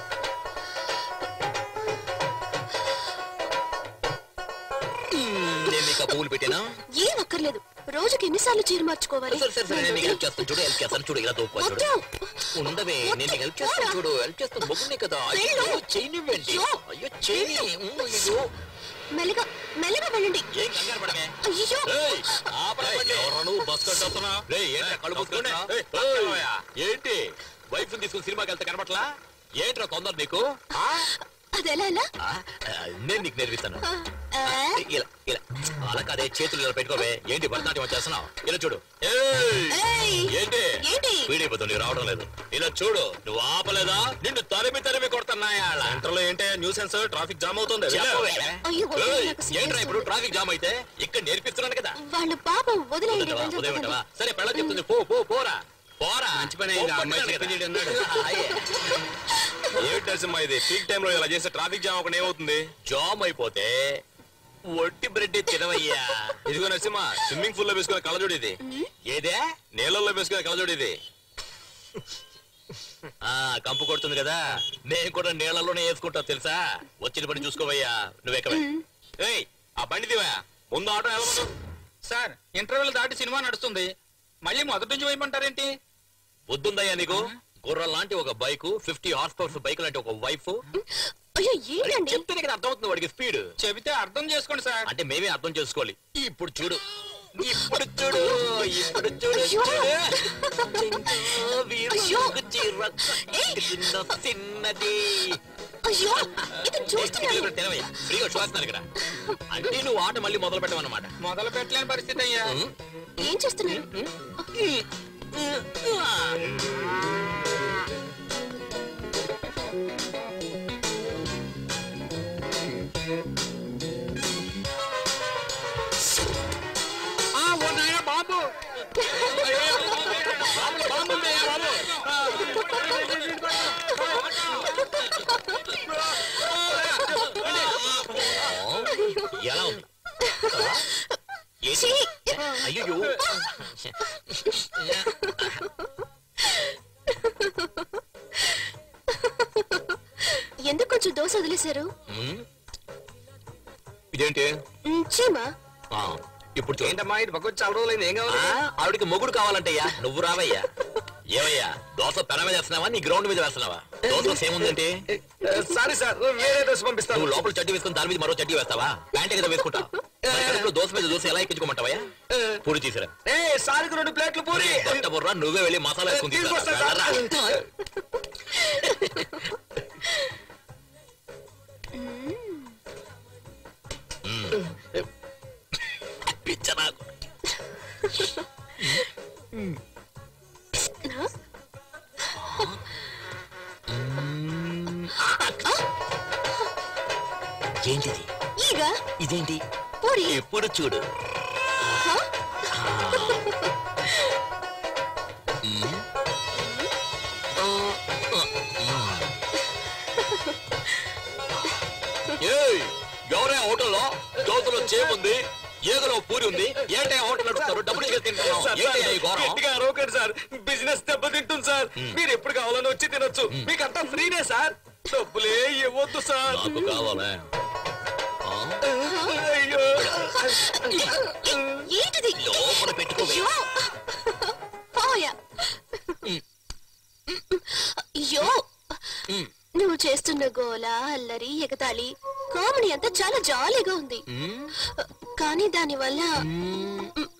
నేను నీకు ఆ పువ్వులు పెట్టానా ఏం అక్కర్లేదు రోజుకి ఎన్నిసార్లు చీర మార్చుకోవాలి సరే సరే సరే నేను నీకు హెల్ప్ చేస్తాను చూడు హెల్ప్ చేస్తాను చూడు ఇలా దూపా చూడు వద్దు ఉండవే నేను నీకు హెల్ప్ చేస్తాను చూడు హెల్ప్ చేస్తాను బొగ్గునే కదా అయ్యో చేయనివ్వండి అయ్యో. అయ్యో చేయని ఉమ్, అయ్యో మెల్లగా మెల్లగా వెళ్ళండి ఏం కంగారు పడకే అయ్యో ఏయ్, ఆపరా బండి. నువ్వు బస్ కట్టేస్తున్నా రేయ్, ఏంట్రా కళ్ళు మూసుకుంటే? ఏయ్, ఏయ్, ఏంటి వైఫ్ తీసుకుని సినిమాకి వెళ్తే కనబట్లా ఏంట్రా తొందర నీకు ఆ? అది ఎలా ఎలా ఆ, ఆ, నేను నీకు నేర్పిస్తాను ఆ, ఇలా ఇలా అలా కాదే చేతులు ఇలా పెట్టుకోవే ఏంటి భరతనాట్యం చేస్తున్నావు ఇలా చూడు ఏయ్, ఏయ్, ఏంటి ఏంటి వీడైపోతుంది రావడం లేదు ఇలా చూడు నువ్వు ఆపలేదా నిన్ను తరిమి తరిమి కొడుతున్నాయా సెంటర్ లో ఏంటి న్యూ సెన్స్ ట్రాఫిక్ జామ్ అవుతుంది వెళ్ళు. చెప్పవే. అయ్యో, వదిలేయ్, ఏయ్, నాకు సిగ్గేస్తుంది. ఏంట్రా ఇప్పుడు ట్రాఫిక్ జామ్ అయితే ఇక్కడ నేర్పిస్తున్నాను కదా వాళ్ళు పాపం వదిలేయండి వదలవా? కొంచెం ఉదయం పదండి. ఉంటావా? సరే పెళ్ళ చెప్తుంది పో పో పోరా పోరా మంచి పని అయింది, ఆ అమ్మాయి పో, చెప్పింది పట్టుకున్నాను ఈడు కదా. అయ్యే. ఏమిటి నరసింహ ఇది పీక్ టైం లో ఇలా చేస్తే ట్రాఫిక్ జామ్ ఒకటి ఏమవుతుంది జామ్ అయిపోతే ఒట్టి బ్రెడ్ తినవయ్యా ఇదిగో నరసింహ స్విమ్మింగ్ పూల్ లో వేసుకునే కళ్ళజోడు ఇది ఏదే నీళ్ళల్లో వేసుకునే కళ్ళజోడు ఇది ఆ కంపు కొడుతుంది కదా నేను కూడా నీళ్ళలోనే వేసుకుంటా తెలుసా వచ్చిన పని చూసుకోవయ్యా నువ్వెక్కవే ఏయ్ ఆ బండి దివా ముందు ఆటో వెళ్ళమను సార్ ఇంటర్వెల్ దాటి సినిమా నడుస్తుంది మళ్ళీ మొదటి నుంచి వేయమంటారేంటి బుద్ధుందయ్యా నీకు గుర్రం లాంటి ఒక bike fifty horse powers bike లాంటి ఒక వైఫ్ అయ్యో ఏంటండి చెప్తేనే కదా అర్థమవుతుంది వాడికి స్పీడ్ చెబితే అర్థం చేసుకోండి సార్ అంటే మేమే అర్థం చేసుకోవాలి ఇప్పుడు చూడు ఇప్పుడు చూడు ఇప్పుడు చూడు అయ్యో. చూడు వీరు అయ్యో. చిరక చిన్న చిన్నది అయ్యో ఇది చూస్తున్నాను తెలవయ్యా ఫ్రీగా చూస్తున్నాను ఇక్కడ అంటే నువ్వు ఆట మళ్ళీ మొదలు పెట్టమన్నమాట మొదలు పెట్టలేని పరిస్థితి అయ్యా ఏం చేస్తున్నారు బాబు ఎలా ఉంది ఏంటి? అయ్యో ఎందుకు కొంచెం దోశ వదిలేశారు ఉమ్. ఇదేంటి మ్, చీమా ఆ, ఇప్పుడు చూడు. ఏంటమ్మా ఇది పక్క చాలా రోజులైంది ఏం కావాలి ఆ, ఆవిడకి మొగుడు కావాలంటయ్యా నువ్వు రావయ్యా ఏమయ్యా దోశ పెన మీద వేస్తున్నావా నీ గ్రౌండ్ మీద వేస్తున్నావా దోశ ఏముందంటే సారీ సార్ వేరే డ్రెస్ పంపిస్తాను నువ్వు లోపల చడ్డీ వేసుకుని దాని మీద మరో చడ్డీ వేస్తావా ప్యాంట్ కదా వేసుకుంటా మరి కడుపులో దోశ మీద దోశ ఎలా ఎక్కించుకోమంటావా పూరి తీసిరా ఏ సారికి రెండు ప్లేట్లు పూరి దొట్ట బుర్రా నువ్వే వెళ్ళి మసాలా వేసుకుని తీసుకురా. తీసుకొస్తా సార్. వెళ్ళరా. మ్మ్. పిచ్చ నాకు ఏంటిది ఈగ ఇదేంటి పూరి ఎప్పుడు చూడు హ? మ్మ్. ఏయ్ ఎవరే హోటల్లో దోశలో చేముంది ఏగలో పూరి ఉంది ఏంటే హోటల్ నడుపుతారు డబ్బులు ఇచ్చి తింటున్నావు ఏంటి ఈ ఘోరం గట్టిగా అరవకండి సార్ బిజినెస్ దెబ్బతింటుంది సార్ మీరు ఎప్పుడు కావాలని వచ్చి తినొచ్చు మీకు అంతా ఫ్రీనే సార్ డబ్బులే ఇవ్వద్దు సార్ నాకు కావాలా ఆ? అయ్యో ఏంటిది లోపల పెట్టుకోవే అయ్యో పోయా అయ్యో మ్మ్. నువ్వు చేస్తున్న గోల అల్లరి ఎగతాళి కామెడీ అంతా చాలా జాలీగా ఉంది మ్మ్. కానీ దానివల్ల మ్మ్.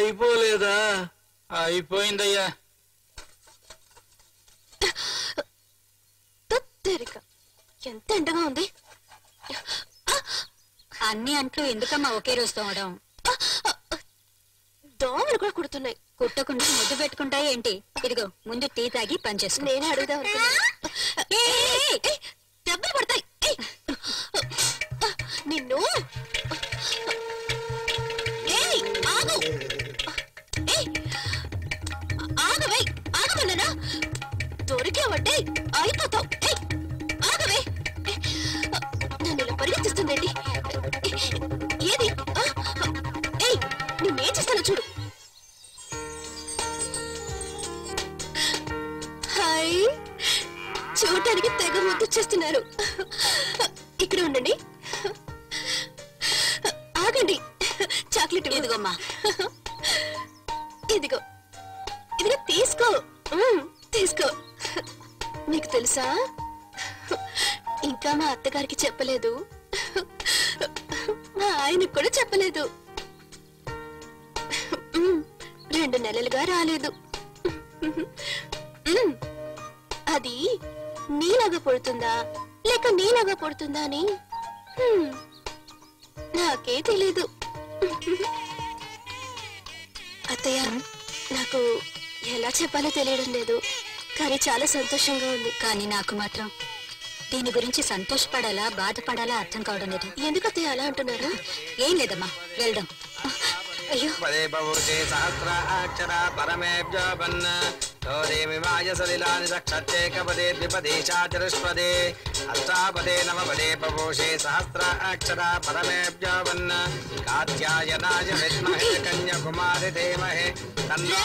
అయిపోలేదా అయిపోయిందయ్యా తత్తెరిక ఎంత ఎండగా ఉంది అన్ని అంట్లు ఎందుకమ్మా ఒకే రోజు తోమడం దోమలు కూడా కుడుతున్నాయి కుట్టకుండా ముద్దు పెట్టుకుంటాయి ఏంటి ఇదిగో ముందు టీ తాగి పనిచేసుకో నేనే అడుగుదాం అనుకున్నా. ఏయ్, ఏయ్, దెబ్బలు పడతాయి ఏయ్. నిన్ను ఏయ్, ఆగు ఏయ్, ఆగవే ఆగమన్నానా దొరికావంటే అయిపోతావు ఏయ్, ఆగవే ఏయ్, నన్ను ఇలా పరిగెత్తిస్తుందండి ఏది ఆ? ఏయ్ నువ్వేం చేస్తానో చూడు హాయ్ చూడటానికి తెగ ముద్దు చేస్తున్నారు ఇక్కడ ఉండండి ఆగండి చాక్లెట్ ఇదిగోమ్మా ఇదిగో ఇదిగో తీసుకో మ్మ్, తీసుకో మీకు తెలుసా ఇంకా మా అత్తగారికి చెప్పలేదు మా ఆయనకు కూడా చెప్పలేదు మ్మ్, రెండు నెలలుగా రాలేదు మ్మ్. అది నీలాగా పుడుతుందా లేక నీలాగా పుడుతుందా అని హ్మ్, నాకే తెలీదు అత్తయ్య నాకు ఎలా చెప్పాలో తెలియడం లేదు కానీ చాలా సంతోషంగా ఉంది కానీ నాకు మాత్రం దీని గురించి సంతోషపడాలా బాధపడాలా అర్థం కావడం లేదు ఎందుకు అత్తయ్య అలా అంటున్నారు ఏం లేదమ్మా వెళ్దాం అయ్యో పదే బహుశే సహస్రాక్షర పరమేభ్యోపన్న తోదేమివాయ సలిలాని రక్షత్యేకపదే ద్విపదే చాచరుష్పదే అష్టాపదే నవపదే బహుశే సహస్రాక్షర పరమేభ్యోపన్న కాత్యాయనాయ విద్మహే కన్యాకుమారి ధీమహే తన్నో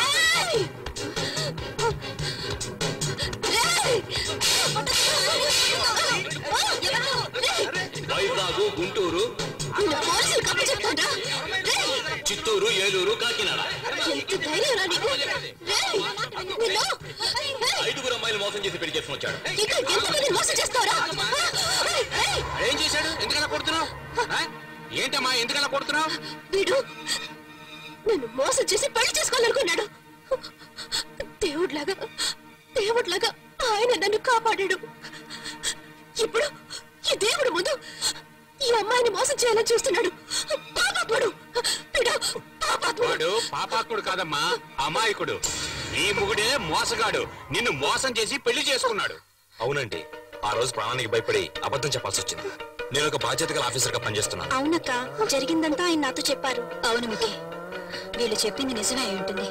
వైజాగ్ గుంటూరు పోలీసులు కప్పు చెప్తారా చిత్తూరు ఏలూరు కాకినాడ ఎంత ధైర్యం రా నీకు రేయ్, నిన్ను రేయ్, ఐదుగురు అమ్మాయిలు మోసం చేసి పెళ్లి చేసుకుని వచ్చాడు ఇంకా ఎంతమంది మోసం చేస్తారా రేయ్, రేయ్, ఏం చేశాడు ఎందుకలా కొడుతున్నావు ఆ? ఏంటమ్మా ఎందుకలా కొడుతున్నావు వీడు నన్ను మోసం చేసి పెళ్లి చేసుకోవాలనుకున్నాడు దేవుడిలాగా దేవుడిలాగా ఆయన నన్ను కాపాడాడు ఇప్పుడు ఈ దేవుడు ముందు ఈ అమ్మాయిని మోసం చేయాలని చూస్తున్నాడు పాపాత్ముడు వీడు పాపాత్ముడు వాడు పాపాత్ముడు కాదమ్మా అమాయకుడు నీ ముగుడే మోసగాడు నిన్ను మోసం చేసి పెళ్లి చేసుకున్నాడు అవునండి ఆ రోజు ప్రాణానికి భయపడి అబద్ధం చెప్పాల్సి వచ్చింది నేను ఒక బాధ్యత గల ఆఫీసర్గా పనిచేస్తున్నాను అవునక్క జరిగిందంతా ఆయన నాతో చెప్పారు అవును మికి వీళ్ళు చెప్పింది నిజమే అయి ఉంటుంది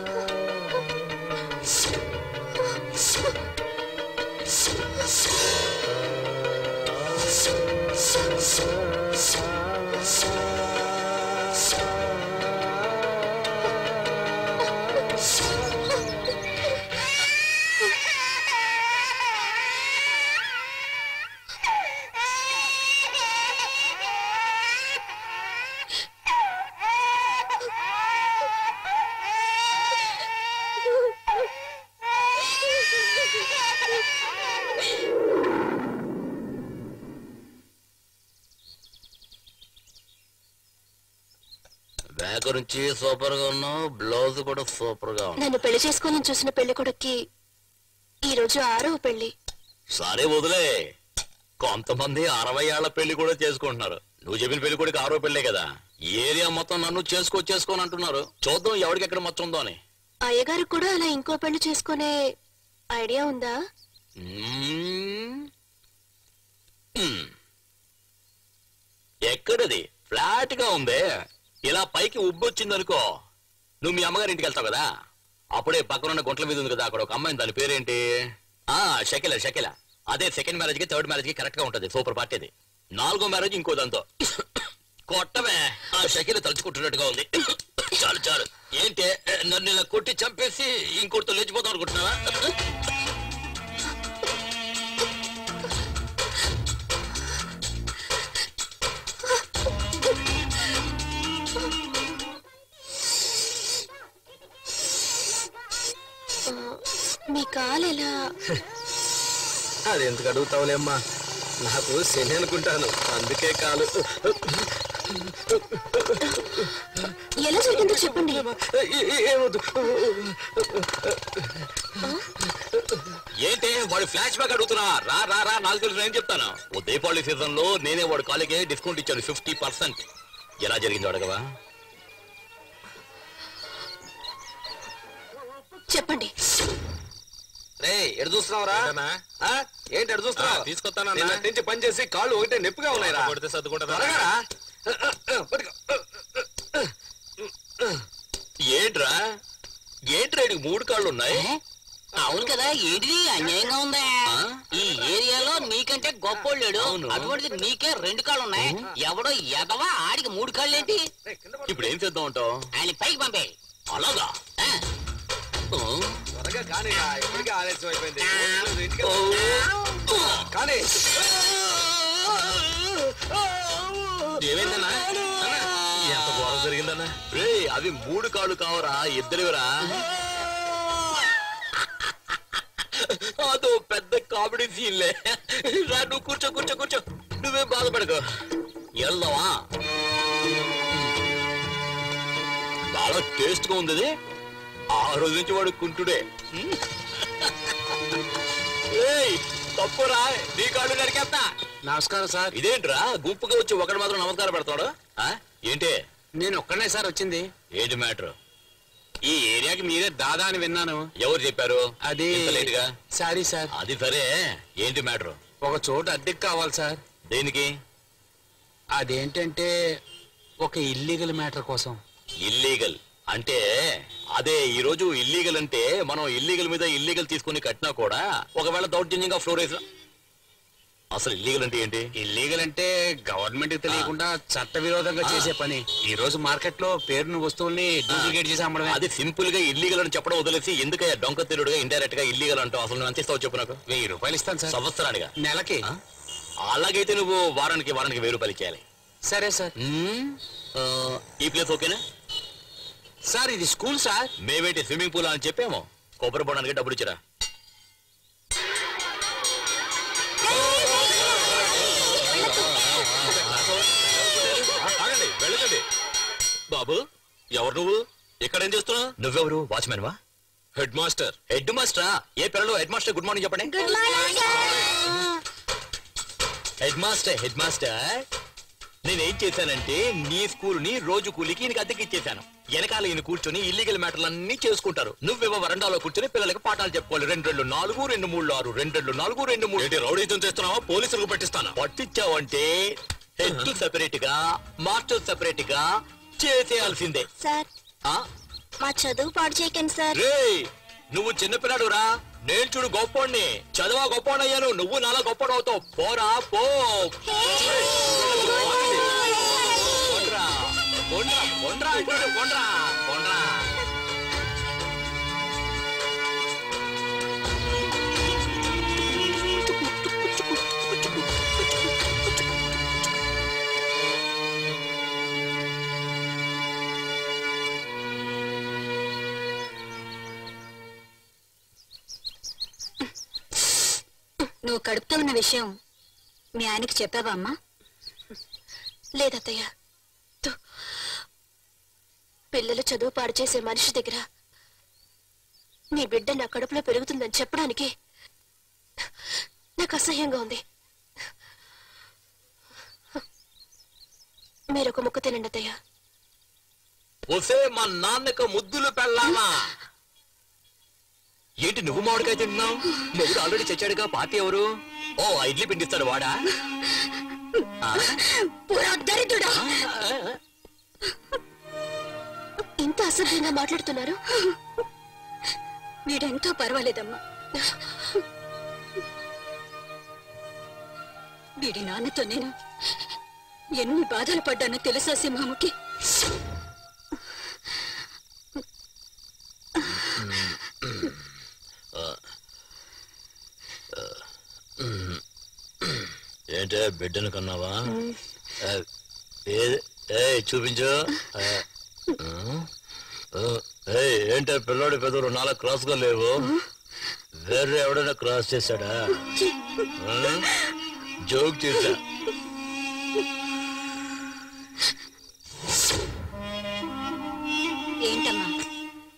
బ్యాక్ నుంచి సూపర్ గా ఉన్నావు బ్లౌజ్ కూడా సూపర్ గా ఉంది నన్ను పెళ్లి చేసుకోవాలని చూసిన పెళ్లి కొడుక్కి ఈ రోజు ఆరవ పెళ్లి సరే వదిలే కొంతమంది అరవై ఏళ్ల పెళ్లి కూడా చేసుకుంటున్నారు నువ్వు చెప్పిన పెళ్లి కూడా ఆరో పెళ్లే కదా ఈ ఏరియా మొత్తం నన్ను చేసుకో చేసుకోని అంటున్నారు చూద్దాం ఎవరికి ఎక్కడ మచ్చ ఉందో అని అయ్యగారికి కూడా అలా ఇంకో పెళ్లి చేసుకునే ఐడియా ఉందా మ్మ్. మ్మ్. ఎక్కడది ఫ్లాట్ గా ఉందే ఇలా పైకి ఉబ్బొచ్చిందనుకో నువ్వు మీ అమ్మగారి ఇంటికి వెళ్తావు కదా అప్పుడే పక్కనున్న గుంట్ల మీద ఉంది కదా అక్కడ ఒక అమ్మాయి దాని పేరేంటి ఆ షకిల షకిల అదే సెకండ్ మ్యారేజ్ కి థర్డ్ మ్యారేజ్ కి కరెక్ట్ గా ఉంటది సూపర్ పార్టీ అది నాలుగో మ్యారేజ్ ఇంకో దాంతో కొట్టమే ఆ షకిల తలుచుకుంటున్నట్టుగా ఉంది చాలు చాలు ఏంటి నన్ను ఇలా కొట్టి చంపేసి ఇంకోటితో లేచిపోతాం అనుకుంటున్నావా ఆ, మీ కాలు ఎలా అది ఎందుకు అడుగుతావులేమ్మా నాకు శని అనుకుంటాను అందుకే కాలు ఎలా జరిగిందో చెప్పండి ఏమొద్దు ఏంటి వాడు ఫ్లాష్ బ్యాక్ అడుగుతున్నా రా రా రా నాకు తెలుసు నేను చెప్తాను ఓ దీపావళి సీజన్ లో నేనే వాడు కాలేకి డిస్కౌంట్ ఇచ్చాను ఫిఫ్టీ పర్సెంట్ ఎలా జరిగిందో అడగవా చెప్పండి రే ఎడు చూస్తున్నావురా ఏంటన్నా? ఆ? ఏంటి ఎడు చూస్తున్నావు ఆ, తీసుకొస్తానన్నా. నిన్నటి నుంచి పని చేసి కాళ్ళు ఒకటే నొప్పిగా ఉన్నాయిరా కొడితే సర్దుకుంటుందా త్వరగా రా. పట్టుకో. ఏంట్రా ఏంట్రా ఈడికి మూడు కాళ్ళు ఉన్నాయి అవును కదా ఏంటిది అన్యాయంగా ఉందా ఆ? ఈ ఏరియాలో నీకంటే గొప్పోళ్ళు లేడు అవును. అటువంటిది నీకే రెండు కాళ్ళు ఉన్నాయి ఎవడో ఎదవా ఆడికి మూడు కాళ్ళు ఏంటి ఇప్పుడు ఏం చేద్దాం అంటావు ఆయన పైకి పంపే అలాగా ఆ? ఓ. త్వరగా కానీ ఇప్పటికే ఆలస్యం అయిపోయింది ఇంటికి ఓ. కానీ ఏమైందన్నా అన్నా, ఎంత ఘోరం జరిగిందన్నా రే అవి మూడు కాళ్ళు కావరా ఇద్దరివరా అదో పెద్ద కామెడీ సీన్లే రా నువ్వు కూర్చో కూర్చో కూర్చో నువ్వేం బాధపడకు వెళ్దామా చాలా టేస్ట్ గా ఉంది ఇది. ఆ రోజు నుంచి వాడు కుంటుడే ఏయ్, తప్పురా నీ కాళ్ళు నరికేస్తా నమస్కారం సార్ ఇదేంట్రా గుంపుగా వచ్చి ఒకటి మాత్రం నమస్కారం పెడతాడు ఆ? ఏంటి నేను ఒక్కనే సార్ వచ్చింది ఏంటి మ్యాటర్ ఈ ఏరియాకి మీరే దాదా అని విన్నాను ఎవరు చెప్పారు అది ఇంత late గా సారీ సార్ అది సరే ఏంటి మ్యాటర్ ఒక చోటు అద్దెకి కావాలి సార్ దేనికి అదేంటంటే ఒక ఇల్లీగల్ మ్యాటర్ కోసం ఇల్లీగల్ అంటే అదే ఈ రోజు ఇల్లీగల్ అంటే మనం ఇల్లీగల్ మీద ఇల్లీగల్ తీసుకుని కట్టినా కూడా ఒకవేళ దౌర్జన్యంగా ఫ్లోర్ వేసిన అసలు ఇల్లీగల్ అంటే ఏంటి ఇల్లీగల్ అంటే గవర్నమెంట్ తెలియకుండా చట్ట విరోధంగా చేసే పని ఈ రోజు మార్కెట్ లో పేరుని వస్తువుల్ని డూప్లికేట్ చేసి అమ్మడమే అది సింపుల్ గా ఇల్లీగల్ అని చెప్పడం వదిలేసి ఎందుకయ్యా డొంక తిరుగుడుగా ఇండైరెక్ట్ గా ఇల్లీగల్ అంటావు అసలు నువ్వు ఎంత ఇస్తావు చెప్పు నాకు వెయ్యి రూపాయలు ఇస్తాను సార్ సంవత్సరానిగా నెలకి ఆ? అలాగైతే నువ్వు వారానికి వారానికి వెయ్యి రూపాయలు ఇచ్చేయాలి సరే సార్ మ్మ్. ఆ, ఈ ప్లేస్ ఓకేనా సార్ ఇది స్కూల్ సార్ మేమేంటి స్విమ్మింగ్ పూల్ అని చెప్పాము కొబ్బరి బొడానికి డబ్బులు ఇచ్చిరా ఆగండి వెళ్ళకండి బాబు ఎవరు నువ్వు ఇక్కడేం చేస్తున్నావు నువ్వెవరు వాచ్మెన్ వా హెడ్ మాస్టర్ హెడ్ మాస్టరా ఏ పిల్లలు హెడ్ మాస్టర్ గుడ్ మార్నింగ్ చెప్పండి హెడ్ మాస్టర్ హెడ్ మాస్టర్ నేనేం చేశానంటే నీ స్కూల్ ని రోజు కూలికి ఈయనకి అద్దెకి ఇచ్చేశాను వెనకాల ఈయన కూర్చొని ఇల్లీగల్ మ్యాటర్లు అన్ని చేసుకుంటారు నువ్వేమో వరండాలో కూర్చొని పిల్లలకి పాఠాలు చెప్పుకోవాలి రెండు రెండు నాలుగు రెండు మూడు ఆరు రెండు రెండు నాలుగు రెండు మూడు ఏంటి రౌడీతం చేస్తున్నావా పోలీసులకు పట్టిస్తాను పట్టించావంటే హెడ్ సెపరేట్ గా మాస్టర్ సెపరేట్ గా చేసేయాల్సిందే సార్ ఆ మా చదువు పాడు చేయకండి సార్ రే నువ్వు చిన్నపిల్లాడు రా నేను చూడు గొప్పోడిని చదవా గొప్పోడయ్యాను నువ్వు నాలా గొప్పడు అవుతావు పోరా పో కొండ్రా కొండ్రా కొండ్రా అంటాడు, కొండ్రా కొండ్రా నువ్వు కడుపుతో ఉన్న విషయం మీ ఆయనకి చెప్పావా అమ్మా లేదత్తయ్య దు- పిల్లలు చదువు పాడు చేసే మనిషి దగ్గర నీ బిడ్డ నా కడుపులో పెరుగుతుందని చెప్పడానికి నాకు అసహ్యంగా ఉంది మీరొక ముక్క తినండి అత్తయ్య ఒసే మా నాన్నకు ముద్దులు పెళ్ళామా ఏంటి నువ్వు మామిడికాయ తింటున్నావు మొగుడు ఆల్రెడీ చచ్చాడుగా పార్టీ ఎవరు ఓ ఆ ఇడ్లీ పిండిస్తాడు వాడా ఆ? దరిద్రుడా ఆ? ఇంత అసభ్యంగా మాట్లాడుతున్నారు వీడెంతో పర్వాలేదమ్మా వీడి నాన్నతో నేను ఎన్ని బాధలు పడ్డానో తెలుసా సింహముకి ఏంటే బిడ్డను కన్నావా ఆ, ఏ- ఏయ్ చూపించు ఆ, ఆ, ఏయ్ ఏంటే పిల్లోడి పెదవులు నాలుగు క్రాస్ గా లేవు వేరే ఎవడైనా క్రాస్ చేశాడా ఆ? జోక్ చేశా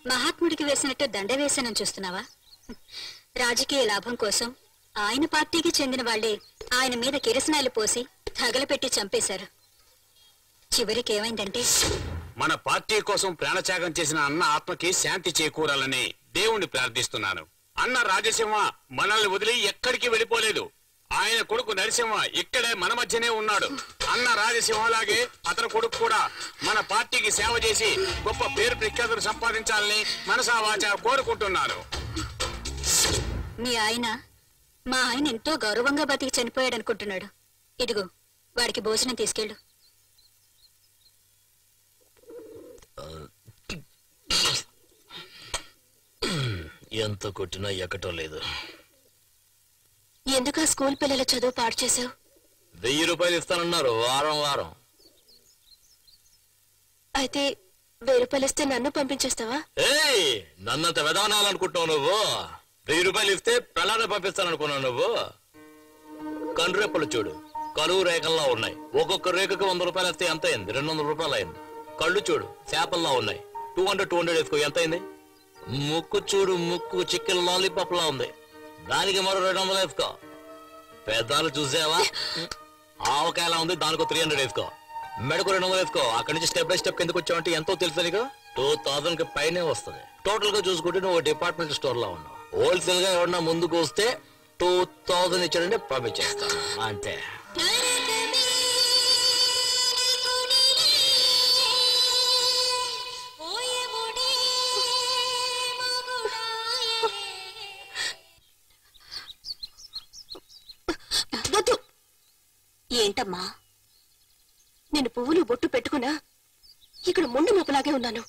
మహాత్ముడికి వేసినట్టు దండ వేసానని చూస్తున్నావా రాజకీయ లాభం కోసం ఆయన పార్టీకి చెందిన వాళ్లే ఆయన మీద కిరసనాయలు పోసి తగలపెట్టి చంపేశారు చివరికి ఏమైందంటే మన పార్టీ కోసం ప్రాణత్యాగం చేసిన అన్న ఆత్మకి శాంతి చేకూరాలని దేవుణ్ణి ప్రార్థిస్తున్నాను అన్న రాజసింహ మనల్ని వదిలి ఎక్కడికి వెళ్ళిపోలేదు ఆయన కొడుకు నరసింహ ఇక్కడే మన మధ్యనే ఉన్నాడు అన్న రాజసింహలాగే అతని కొడుకు కూడా మన పార్టీకి సేవ చేసి గొప్ప పేరు ప్రఖ్యాతులు సంపాదించాలని మనసా వాచా కోరుకుంటున్నాను మీ ఆయన మా ఆయన ఎంతో గౌరవంగా బతికి చనిపోయాడు అనుకుంటున్నాడు ఇదిగో వాడికి భోజనం తీసుకెళ్ళు ఎంత కొట్టినా ఎక్కటం లేదు ఎందుకు ఆ స్కూల్ పిల్లల చదువు పాడు చేసావు వెయ్యి రూపాయలు ఇస్తానన్నారు వారం వారం అయితే వెయ్యి రూపాయలు ఇస్తే నన్ను పంపించేస్తావా ఏయ్ నన్నంత విధానాలనుకుంటున్నావు నువ్వు వెయ్యి రూపాయలు ఇస్తే పెళ్ళాన్ని పంపిస్తాననుకున్నావు నువ్వు కండ్రెప్పలు చూడు కరువు రేఖల్లా ఉన్నాయి ఒక్కొక్క రేఖకి వంద రూపాయలు వస్తే ఎంత అయింది రెండు వందల రూపాయలు అయింది కళ్ళు చూడు చేపల్లా ఉన్నాయి టూ హండ్రెడ్ టూ హండ్రెడ్ వేసుకో ఎంత అయింది ముక్కు చూడు ముక్కు చికెన్ లాలీపాప్ లా ఉంది దానికి మరో రెండు వందలు వేసుకో పెద్దాలు చూసావా ఆవకాయలా ఉంది దానికి త్రీ హండ్రెడ్ వేసుకో మెడకు రెండు వందలు వేసుకో అక్కడి నుంచి స్టెప్ బై స్టెప్ కిందకు వచ్చావంటే ఎంతో తెలుసా నీకు టూ థౌసండ్ కి పైనే వస్తుంది టోటల్ గా చూసుకుంటే నువ్వు డిపార్ట్మెంట్ స్టోర్ లో ఉన్నావు హోల్సేల్ గా ఎవరన్నా ముందుకు వస్తే టూ థౌసండ్ ఇచ్చాడంటే పంపించేస్తాను అంతే వద్దు ఏంటమ్మా నేను పువ్వులు బొట్టు పెట్టుకున్నా ఇక్కడ ముందు మొప్పలాగే ఉన్నాను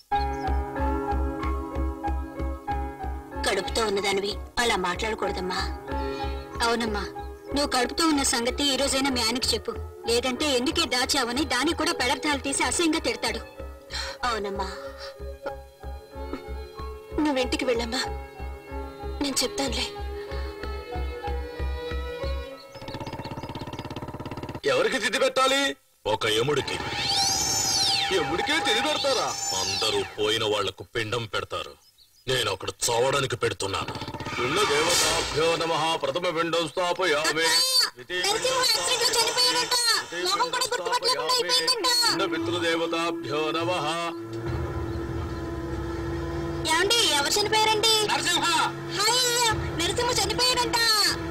కడుపుతో ఉన్నదానివి అలా మాట్లాడకూడదమ్మా అవునమ్మా నువ్వు కడుపుతో ఉన్న సంగతి ఈ రోజైనా మీ ఆయనకి చెప్పు లేదంటే ఎందుకే దాచావని దానికి కూడా పెడర్థాలు తీసి అసహ్యంగా తిడతాడు అవునమ్మా నువ్వింటికి వెళ్ళమ్మా నేను చెప్తానులే ఎవరికి తిథి పెట్టాలి ఒక యముడికి ఎముడికే తిరిగి పెడతారా అందరూ పోయిన వాళ్లకు పిండం పెడతారు నేను అక్కడ చావడానికి పెడుతున్నాను ఉన్న దేవతాభ్యో నమ ప్రథమ పిండం స్థాపయామి ఉన్న పితృదేవతాభ్యో నమ ఏమండి ఎవరు చనిపోయారండి నరసింహ హాయ్ నరసింహ చనిపోయాడంట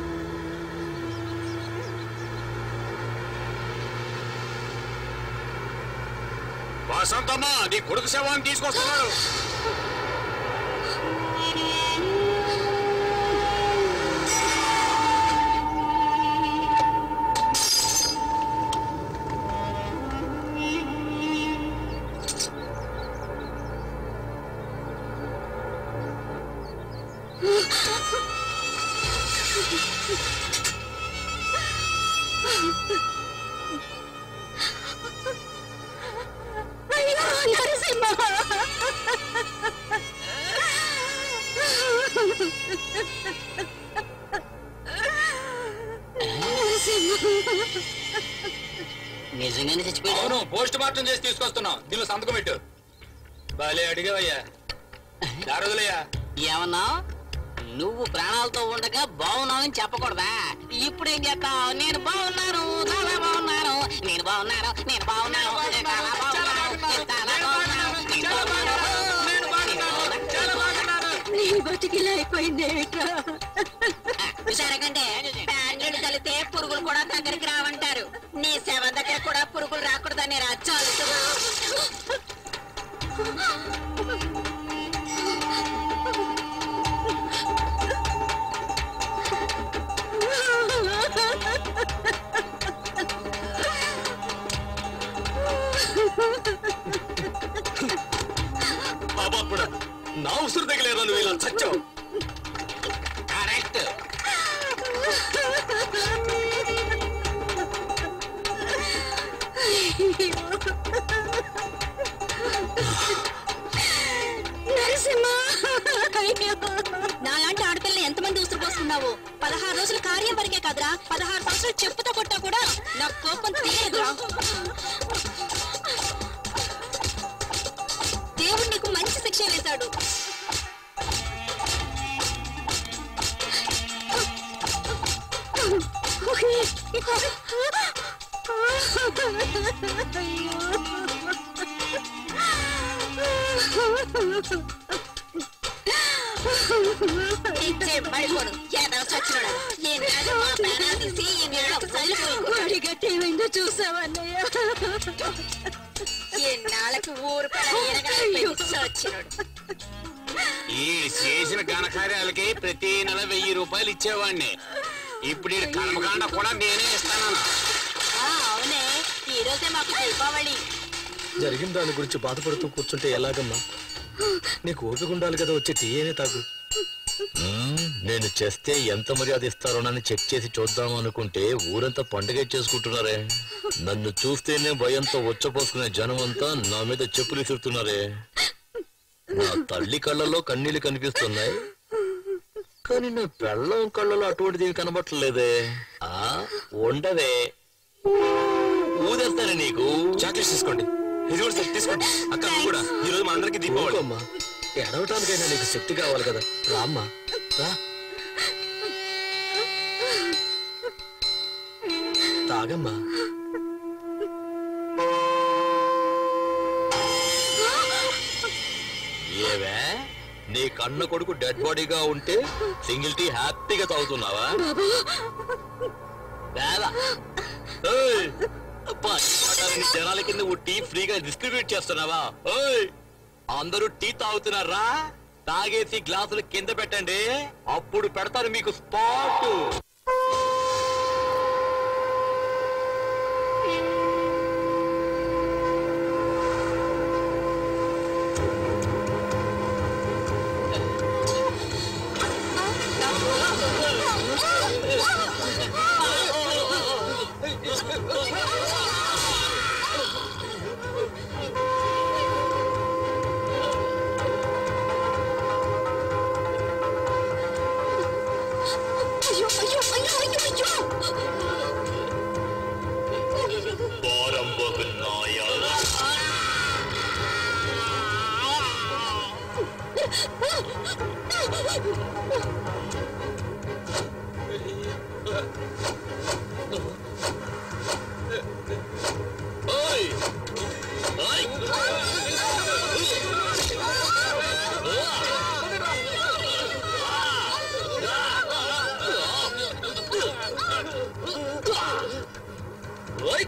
వసంతమ్మ నీ కొడుకు శవాన్ని తీసుకొస్తున్నాడు అయ్యో నరసింహ నిజంగానే చచ్చిపోయాడు అవును పోస్ట్ మార్టం చేసి తీసుకొస్తున్నాం దీనిలో సంతకం పెట్టు బాలే అడిగావయ్యా దారుదలయ్యా ఏమన్నా నువ్వు ప్రాణాలతో ఉండగా బాగున్నావని చెప్పకూడదా ఇప్పుడేం చేస్తావు నేను బాగున్నాను చాలా బాగున్నాను నేను బాగున్నాను నేను బాగున్నాను నేను చాలా బాగున్నాను నేను చాలా బాగున్నాను నేను బాగున్నాను నేను బాగున్నాను నీ బతికిలా అయిపోయింది ఏమిట్రా విచారకంటే ప్యాంగడి తలితే పురుగులు కూడా దగ్గరికి రావంటారు నీ శవ దగ్గర కూడా పురుగులు రాకూడదని రాజ్యాలు పాపాత్ముడా, నా ఉసురు తగిలేదా నువ్వు ఇలా చచ్చావు కరెక్ట్ నాలాంటి ఆడపిల్లని ఎంతమంది ఉసురు పోసుకున్నావు పదహారు రోజులు కార్యం వరకే కదరా పదహారు సంవత్సరాలు చెప్పుతో కొట్టా కూడా నా కోపం తీయదురా దేవుడు నీకు మంచి శిక్ష వేశాడు పడిపోను ఏదో చచ్చినాడు ఈనాడు మా ప్రాణాలు తీసి ఈనాడు చల్లిపోయి గట్టేమైందో చూసావన్నయ్య ఎన్నాళ్ళకి ఊరు పడ చచ్చినాడు ఈ చేసిన ఘనకార్యాలకి ప్రతి నెల వెయ్యి రూపాయలు ఇచ్చేవాడిని ఇప్పుడు ఈ కర్మకాండ కూడా నేనే ఇస్తాను ఆ, అవునే ఈ రోజే మాకు దీపావళి జరిగిన దాని గురించి బాధపడుతూ కూర్చుంటే ఎలాగమ్మా నీకు ఓపిక ఉండాలి కదా వచ్చే టీ అయినా తాగు మ్మ్, నేను చేస్తే ఎంత మర్యాద ఇస్తారోనని చెక్ చేసి చూద్దాం అనుకుంటే ఊరంతా పండుగ చేసుకుంటున్నారే నన్ను చూస్తేనే భయంతో వచ్చపోసుకునే జనం అంతా నా మీద చెప్పులు విసురుతున్నారే నా తల్లి కళ్ళలో కన్నీళ్లు కనిపిస్తున్నాయి కానీ నా పెళ్ళం కళ్ళలో అటువంటిది ఏమీ కనబట్టలేదే ఆ ఉండవే ఊదేస్తానే నీకు చాక్లెట్స్ తీసుకోండి ఇది కూడా సార్ తీసుకోండి అక్క నువ్వు కూడా ఈ రోజు మా అందరికి దీపావళి అమ్మా ఎడవటానికైనా నీకు శక్తి కావాలి కదా రామ్మా రా తాగమ్మా ఏవే నీ కన్న కొడుకు డెడ్ బాడీగా ఉంటే సింగిల్ టీ హ్యాపీగా తాగుతున్నావా బేలా. ఏయ్! అబ్బా, ఈ మాటలని జనాల కింద ఓ టీ ఫ్రీగా డిస్ట్రిబ్యూట్ చేస్తున్నావా ఓయ్ అందరూ టీ తాగుతున్నారా తాగేసి గ్లాసులు కింద పెట్టండి అప్పుడు పెడతారు మీకు స్పాట్ అయ్యో అయ్యో అయ్యో అయ్యో అయ్యో పోరం పోకున్నాయా ఓయ్ ఓయ్ ఓయ్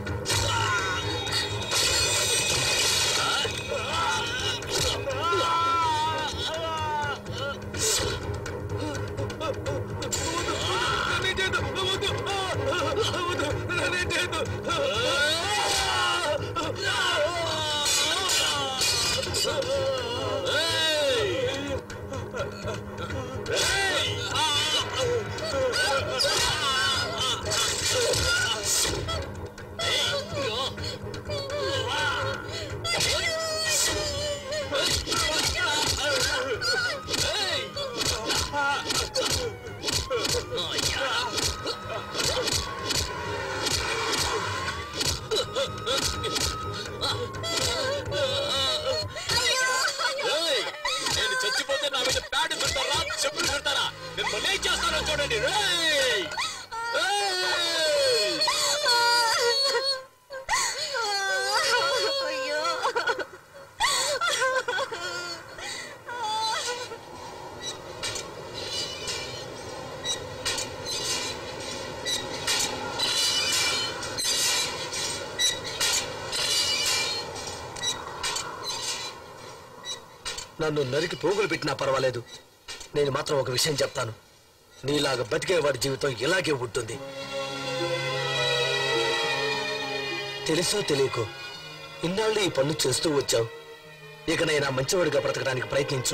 ఏయ్! నేను చచ్చిపోతే నా మీద ప్యాడ్ పెడతారా చెప్పులు పెడతారా మిమ్మల్ని ఏం చేస్తానో చూడండి రేయ్! ఏయ్! అయ్యో నన్ను నరికి పోగులు పెట్టినా పర్వాలేదు నేను మాత్రం ఒక విషయం చెప్తాను నీలాగా బతికేవాడి జీవితం ఇలాగే ఉంటుంది తెలుసో తెలియకో ఇన్నాళ్ళు ఈ పనులు చేస్తూ వచ్చావు ఇకనైనా మంచివాడిగా బ్రతకడానికి ప్రయత్నించు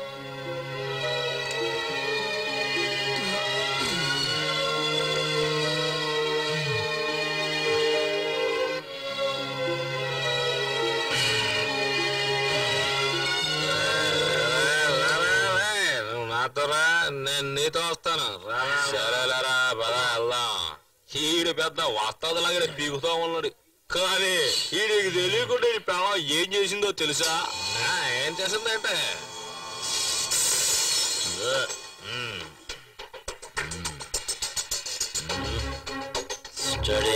నువ్వు నాతో రా నేను నీతో వస్తాను సరేలేరా పద వెళ్దాం ఈడు పెద్ద వస్తాదులాగా పీకుతా ఉన్నాడు కానీ ఈడికి తెలియకుండా ఈ పిల్లం ఏం చేసిందో తెలుసా ఆ, ఏం చేసిందంటే ఏ, ఉమ్, ఉమ్, ఉమ్. చడి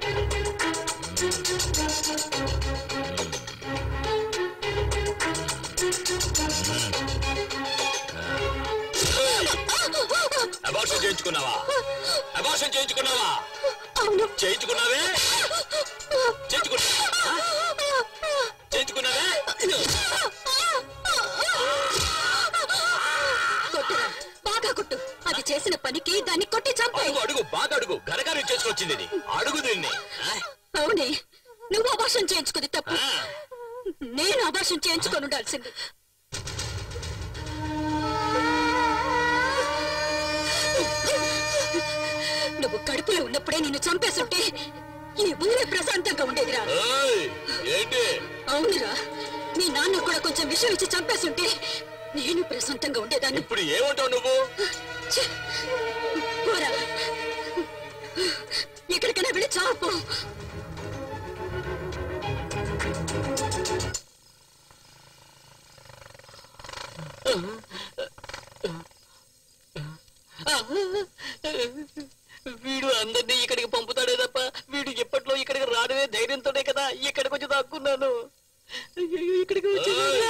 అబార్షన్ చేయించుకున్నావా అబార్షన్ చేయించుకున్నావా అవును చేయించుకున్నావే చేయించుకున్నా చేయించుకున్నావే కొట్టురా బాగా కొట్టు అది చేసిన పనికి దాన్ని కొట్టి చంపాయి అడుగు అడుగు బాగా అడుగు గరగర చేసుకొచ్చింది ఇది అడుగు దీన్ని ఆ? అవునే నువ్వు అభాషణ చేయించుకుంది తప్పు ఆ. నేను అభాషణ చేయించుకొని ఉండాల్సింది నువ్వు కడుపులో ఉన్నప్పుడే నిన్ను చంపేస్తుంటే ఈ ఊరే ప్రశాంతంగా ఉండేదిరా ఏయ్, ఏంటి అవునురా మీ నాన్న కూడా కొంచెం విషయం ఇచ్చి చంపేస్తుంటే నేను ప్రశాంతంగా ఉండేదాన్ని ఇప్పుడు ఏమంటావు నువ్వు ఛే! పోరా ఎక్కడికైనా వెళ్ళి చాపు వీడు అందరినీ ఇక్కడికి పంపుతాడే తప్ప వీడు ఎప్పట్లో ఇక్కడికి రాడనే ధైర్యంతోనే కదా ఇక్కడికి వచ్చి దాక్కున్నాను అయ్యయ్యో, ఇక్కడికి వచ్చి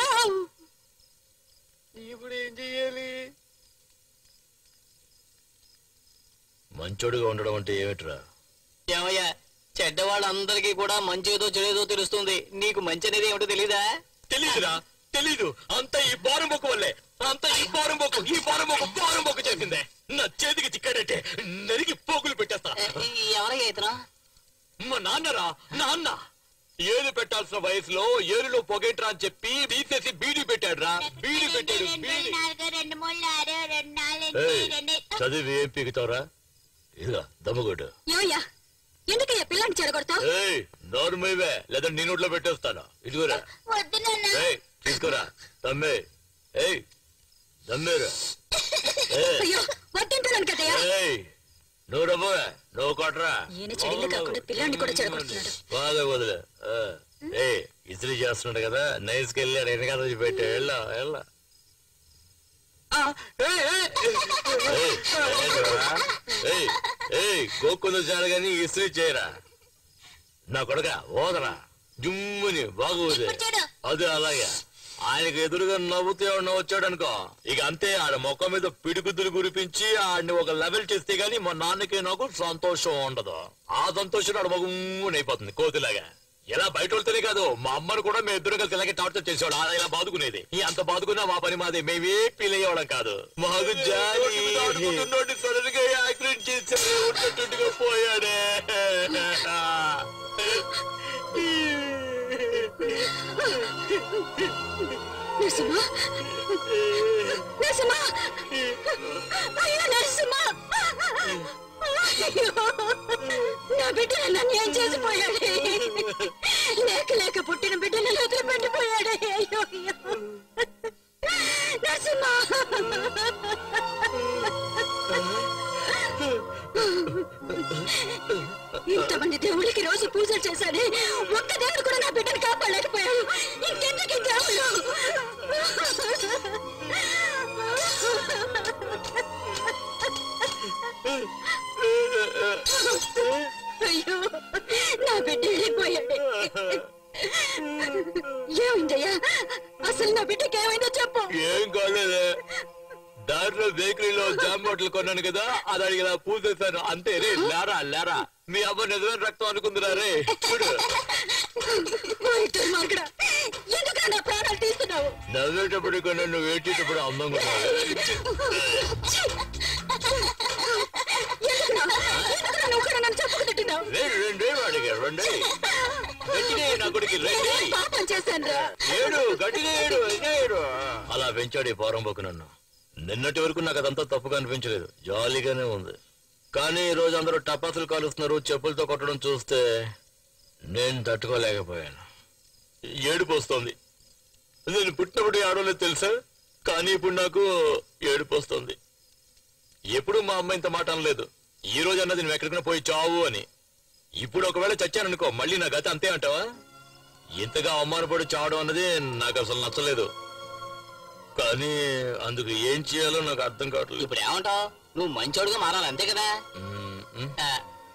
ఇప్పుడు ఏం చెయ్యాలి మంచోడుగా ఉండడం అంటే ఏమిట్రా ఏమయ్యా చెడ్డవాళ్ళందరికీ కూడా మంచి ఏదో చెడేదో తెలుస్తుంది నీకు మంచి అనేది ఏమిటో తెలీదా తెలీదురా తెలీదు అంత ఈ బారం బొక్కు వల్లే అంత ఈ బారం బొక్కు ఈ బారం బొక్కు బారం బొక్కు చేసిందే నా చేతికి చిక్కాడంటే నరికి పోగులు పెట్టేస్తా ఎవరయ్యా ఇతను మా నాన్నరా నాన్న ఏలు పెట్టాల్సిన వయసులో ఏలులో పొగేట్రా అని చెప్పి తీసేసి బీడీ పెట్టాడురా బీడీ పెట్టాడు బీడీ రెండు మూడు ఆరు రెండు నాలుగు ఏయ్, చదివి ఏం పీకుతావురా ఇదిగా దమ్ముగొడ్డు ఏమయ్యా ఎందుకయ్యా పిల్లాన్ని చెడగొడతావు ఏయ్ నోరు మీవే లేదా నీ నోట్లో పెట్టేస్తాను ఇదిగోరా వద్దు నాన్న ఏయ్ తీసుకోరా తమ్మే ఏయ్ దమ్మేరా ఏయ్, అయ్యో వద్దంటున్నాను కదయ్యా ఏయ్ నువ్వు రమ్మవే నువ్వు కొట్రా ఈయన చెడింది కాకుండా పిల్లాన్ని కూడా చెడగొడుతున్నాడు బాగా వదిలే ఆ, ఏయ్ ఇస్త్రీ చేస్తున్నాడు కదా నైస్కి వెళ్ళి అక్కడ వెనకాల పెట్టా వెళ్ళా వెళ్ళా ఏయ్, ఏంట్రా? ఏయ్ ఏయ్ గోక్కులు చాలు కానీ ఇస్త్రీ చేయరా నా కొడక ఓదరా జుమ్ముని బాగా ఊదే చూడు. అదే అలాగే ఆయనకు ఎదురుగా నవ్వుతూ ఎవడన్నా వచ్చాడు అనుకో ఇక అంతే ఆడ మొక్క మీద పిడిగుద్దులు కురిపించి ఆడిని ఒక లెవెల్ చేస్తే గానీ మా నాన్నకి నాకు సంతోషం ఉండదు ఆ సంతోషం ఆడ మగుమూని అయిపోతుంది కోతిలాగా ఇలా బయట వెళ్తేనే కాదు మా అమ్మను కూడా మేము ఇద్దరు కలిసి ఇలాగే టార్చర్ చేసేవాడు ఆడ ఇలా బాదుకునేది ఈ అంత బాదుకున్నా మా పని మాది మేమే ఫీల్ అయ్యేవాళ్ళం కాదు మాకు జాలి సడన్ గా యాక్సిడెంట్ చేసి ఉన్నట్టుగా పోయాడే నరసింహ నరసింహ అయ్యో నరసింహ అయ్యో, నా బిడ్డను నన్ను ఏం చేసిపోయాడే లేక లేక పుట్టిన బిడ్డను వదిలిపెట్టిపోయాడే అయ్యో అయ్యో నరసింహ ఇంతమంది దేవుళ్ళకి రోజు పూజలు చేశానే ఒక్క దేవుడు కూడా నా బిడ్డను కాపాడలేకపోయాడు ఇంకెందుకు ఈ దేవుళ్ళు అయ్యో నా బిడ్డ వెళ్ళిపోయాడు ఏమైందయ్యా అసలు నా బిడ్డకి ఏమైందో చెప్పు ఏం కాలేదే దాంట్లో బేకరీలో జామ్ బాటిల్ కొన్నాను కదా అది అడిగి ఇలా పూసేశాను అంతే రే లేరా లేరా మీ అమ్మ నిజమైన రక్తం అనుకుందిరా రే చూడు దుర్మార్గుడా ఎందుకు నా ప్రాణాలు తీస్తున్నావు నవ్వేటప్పుడు కన్నా నువ్వు ఏడ్చేటప్పుడు అందంగా ఉన్నావు. ఛీ! ఎందుకురా? ఎందుకురా నువ్వు కూడా నన్ను చెప్పుకు తిట్టినావు రే రెండే వాడికి రెండే గట్టిగా నా కొడుకు రెండే పాపం చేశాను రా ఏడు గట్టిగా ఏడు ఇంకా ఏడు అలా పెంచాడు ఈ పోరంబోకు నన్ను నిన్నటి వరకు నాకు అదంతా తప్పుగా అనిపించలేదు జాలీగానే ఉంది కానీ ఈ రోజు అందరూ టపాసులు కాలుస్తున్నారు చెప్పులతో కొట్టడం చూస్తే నేను తట్టుకోలేకపోయాను ఏడుపు వస్తుంది నేను పుట్టినప్పుడు ఆడలేదు తెలుసా కానీ ఇప్పుడు నాకు ఏడుపు వస్తుంది ఎప్పుడు మా అమ్మ ఇంత మాట అనలేదు ఈ రోజు అన్నది నువ్వు ఎక్కడికైనా పోయి చావు అని ఇప్పుడు ఒకవేళ చచ్చాననుకో మళ్ళీ నా గత అంతే అంటావా ఇంతగా అవమానపడి చావడం అన్నది నాకు అసలు నచ్చలేదు కానీ అందుకు ఏం చేయాలో నాకు అర్థం కావట్లేదు ఇప్పుడు ఏమంటావు నువ్వు మంచోడుగా మారాలి అంతే కదా మ్మ్, మ్మ్. ఆ,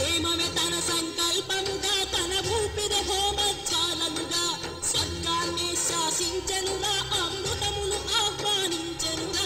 క్షేమమే తన సంకల్పముగా తన ఊపిరి హోమజ్వాలముగా స్వర్గాన్ని శాసించనుగా అమృతమును ఆహ్వానించనుగా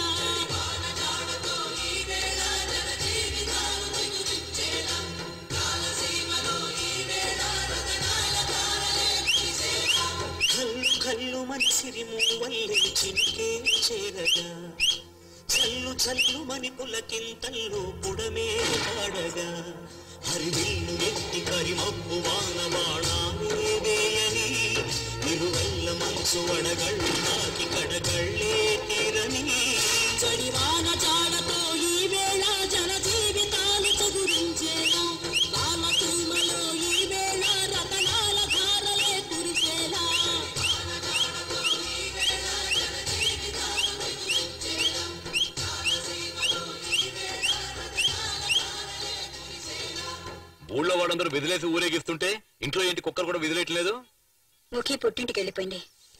కల్లు కల్లు మనిసిరి మూవల్లే చినికే చేరగా చల్లు చల్లు మని పులకింతల్లు పుడమే పాడగా హరివిల్లు ఎత్తి కరిమబ్బు వాన బాణాలే వేయని నిలువెల్ల మనసు వడగళ్ళు నాకి కడగళ్ళే తీరని చడివాన జాడతో ఈ వేళ జన జీవితాలు చదురించేలా కాలసీమలో ఈ వేళ రతనాల ధారలే కురిసేలా ఊళ్ళో వాడందరూ విదిలేసి ఊరేగిస్తుంటే ఇంట్లో ఏంటి కుక్కలు కూడా విదిలేయట్లేదు ముఖి పుట్టింటికి వెళ్ళిపోయింది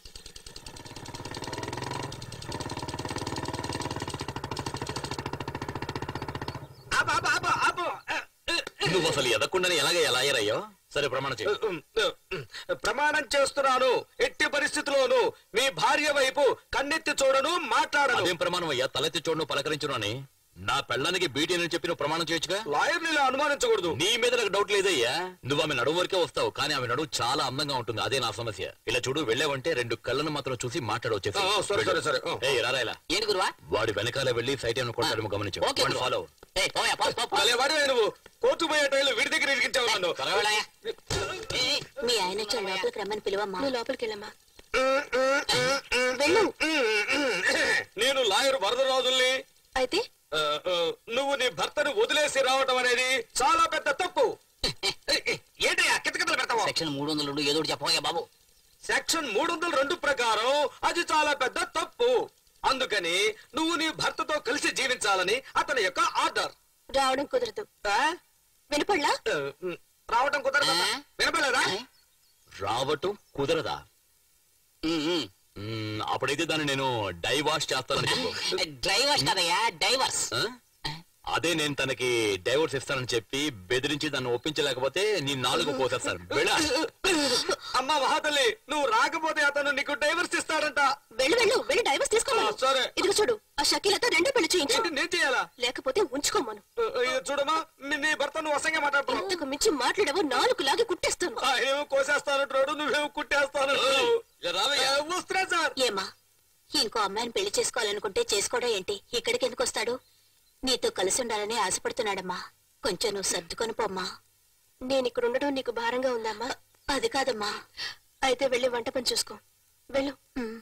నువ్వు అసలు ఎదకుండానే ఎలాగ ఎలా అయ్యారయ్యో సరే ప్రమాణం చేయి ప్రమాణం చేస్తున్నాను ఎట్టి పరిస్థితిలోనూ మీ భార్య వైపు కన్నెత్తి చూడను మాట్లాడను అదేం ప్రమాణం అయ్యా తలెత్తి చూడను పలకరించును అని నా పెళ్ళానికి బీటీ అని చెప్పి నువ్వు ప్రమాణం చేయొచ్చుగా లాయర్ని ఇలా అనుమానించకూడదు నీ మీద నాకు డౌట్ లేదయ్యా నువ్వు ఆమె నడుము వరకే వస్తావు కానీ ఆమె నడువు చాలా అందంగా ఉంటుంది అదే నా సమస్య ఇలా చూడు వెళ్ళావంటే రెండు కళ్ళను మాత్రం చూసి మాట్లాడవచ్చేసి ఆ, సరే, సరే, సరే. ఆ. ఏయ్, రారా ఇలా ఏంటి గురువా వాడి వెనకాల వెళ్ళి సైట్ ఏమైనా కొట్టాడేమో గమనించు ఓకే వాడిని గురువా. ఫాలో ఏయ్, పోయా, పో, పో, పో. భలే వాడివే నువ్వు కోర్టు పోయే టైంలో వీడి దగ్గర ఇరికించావు నన్ను త్వరగా వెళ్ళాయా? ఏయ్, మీ ఆయన వచ్చి లోపలికి రమ్మని పిలువమ్మా నువ్వు లోపలికి వెళ్ళమ్మా వెళ్ళు నేను లాయర్ వరదరాజుల్ని అయితే ఆ, ఆ, నువ్వు నీ భర్తను వదిలేసి రావటం అనేది చాలా పెద్ద తప్పు ఏంటయ్యా కితకితలు పెడతావా సెక్షన్ మూడు వందల రెండు ఏదో ఒకటి చెప్పవయ్యా బాబు సెక్షన్ మూడు వందల రెండు ప్రకారం అది చాలా పెద్ద తప్పు అందుకని నువ్వు నీ భర్తతో కలిసి జీవించాలని అతని యొక్క ఆర్డర్ రావడం కుదరదు ఆ? వినపడలా ఆ, ఉమ్, రావటం కుదరదా ఆ? వినపడలేదా రావటం కుదరదా ఉమ్, ఉమ్. మ్మ్, అప్పుడైతే దాన్ని నేను డైవాష్ చేస్తానని చెప్పు డ్రైవర్స్ కదయ్యా డైవర్స్ ఆ? అదే నేను తనకి డైవోర్స్ ఇస్తానని చెప్పి బెదిరించి దాన్ని ఒప్పించలేకపోతే నీ నాలుగు పోసేస్తాను వెళ్ళా అమ్మ మహాతల్లి నువ్వు రాకపోతే అతను నీకు డైవర్స్ ఇస్తాడంట వెళ్ళు వెళ్ళు వెళ్ళి డైవర్స్ తీసుకోమను ఆ, సరే. ఇదిగో చూడు ఆ షకీలతో రెండో పెళ్లి చేయించు ఏంటి నేను చేయాలా లేకపోతే ఉంచుకోమను ఆ, ఇది చూడమ్మా నీ- నీ భర్త నువ్వు అసంగా మాట్లాడుతున్నావు ఇంతకు మించి మాట్లాడవో నాలుగు లాగి కుట్టేస్తాను ఆయనేమో కోసేస్తానంటున్నాడు నువ్వేమో కుట్టేస్తానంటున్నావు వస్తున్నా సార్ ఏమా ఇంకో అమ్మాయిని పెళ్లి చేసుకోవాలనుకుంటే చేసుకోవడం ఏంటి ఇక్కడికి ఎందుకు వస్తాడు నీతో కలిసి ఉండాలని ఆశపడుతున్నాడమ్మా కొంచెం నువ్వు సర్దుకొని పోమ్మా నేను ఇక్కడ ఉండడం నీకు భారంగా ఉందమ్మా అది కాదమ్మా అయితే వెళ్ళి వంట పని చూసుకో వెళ్ళు ఉమ్.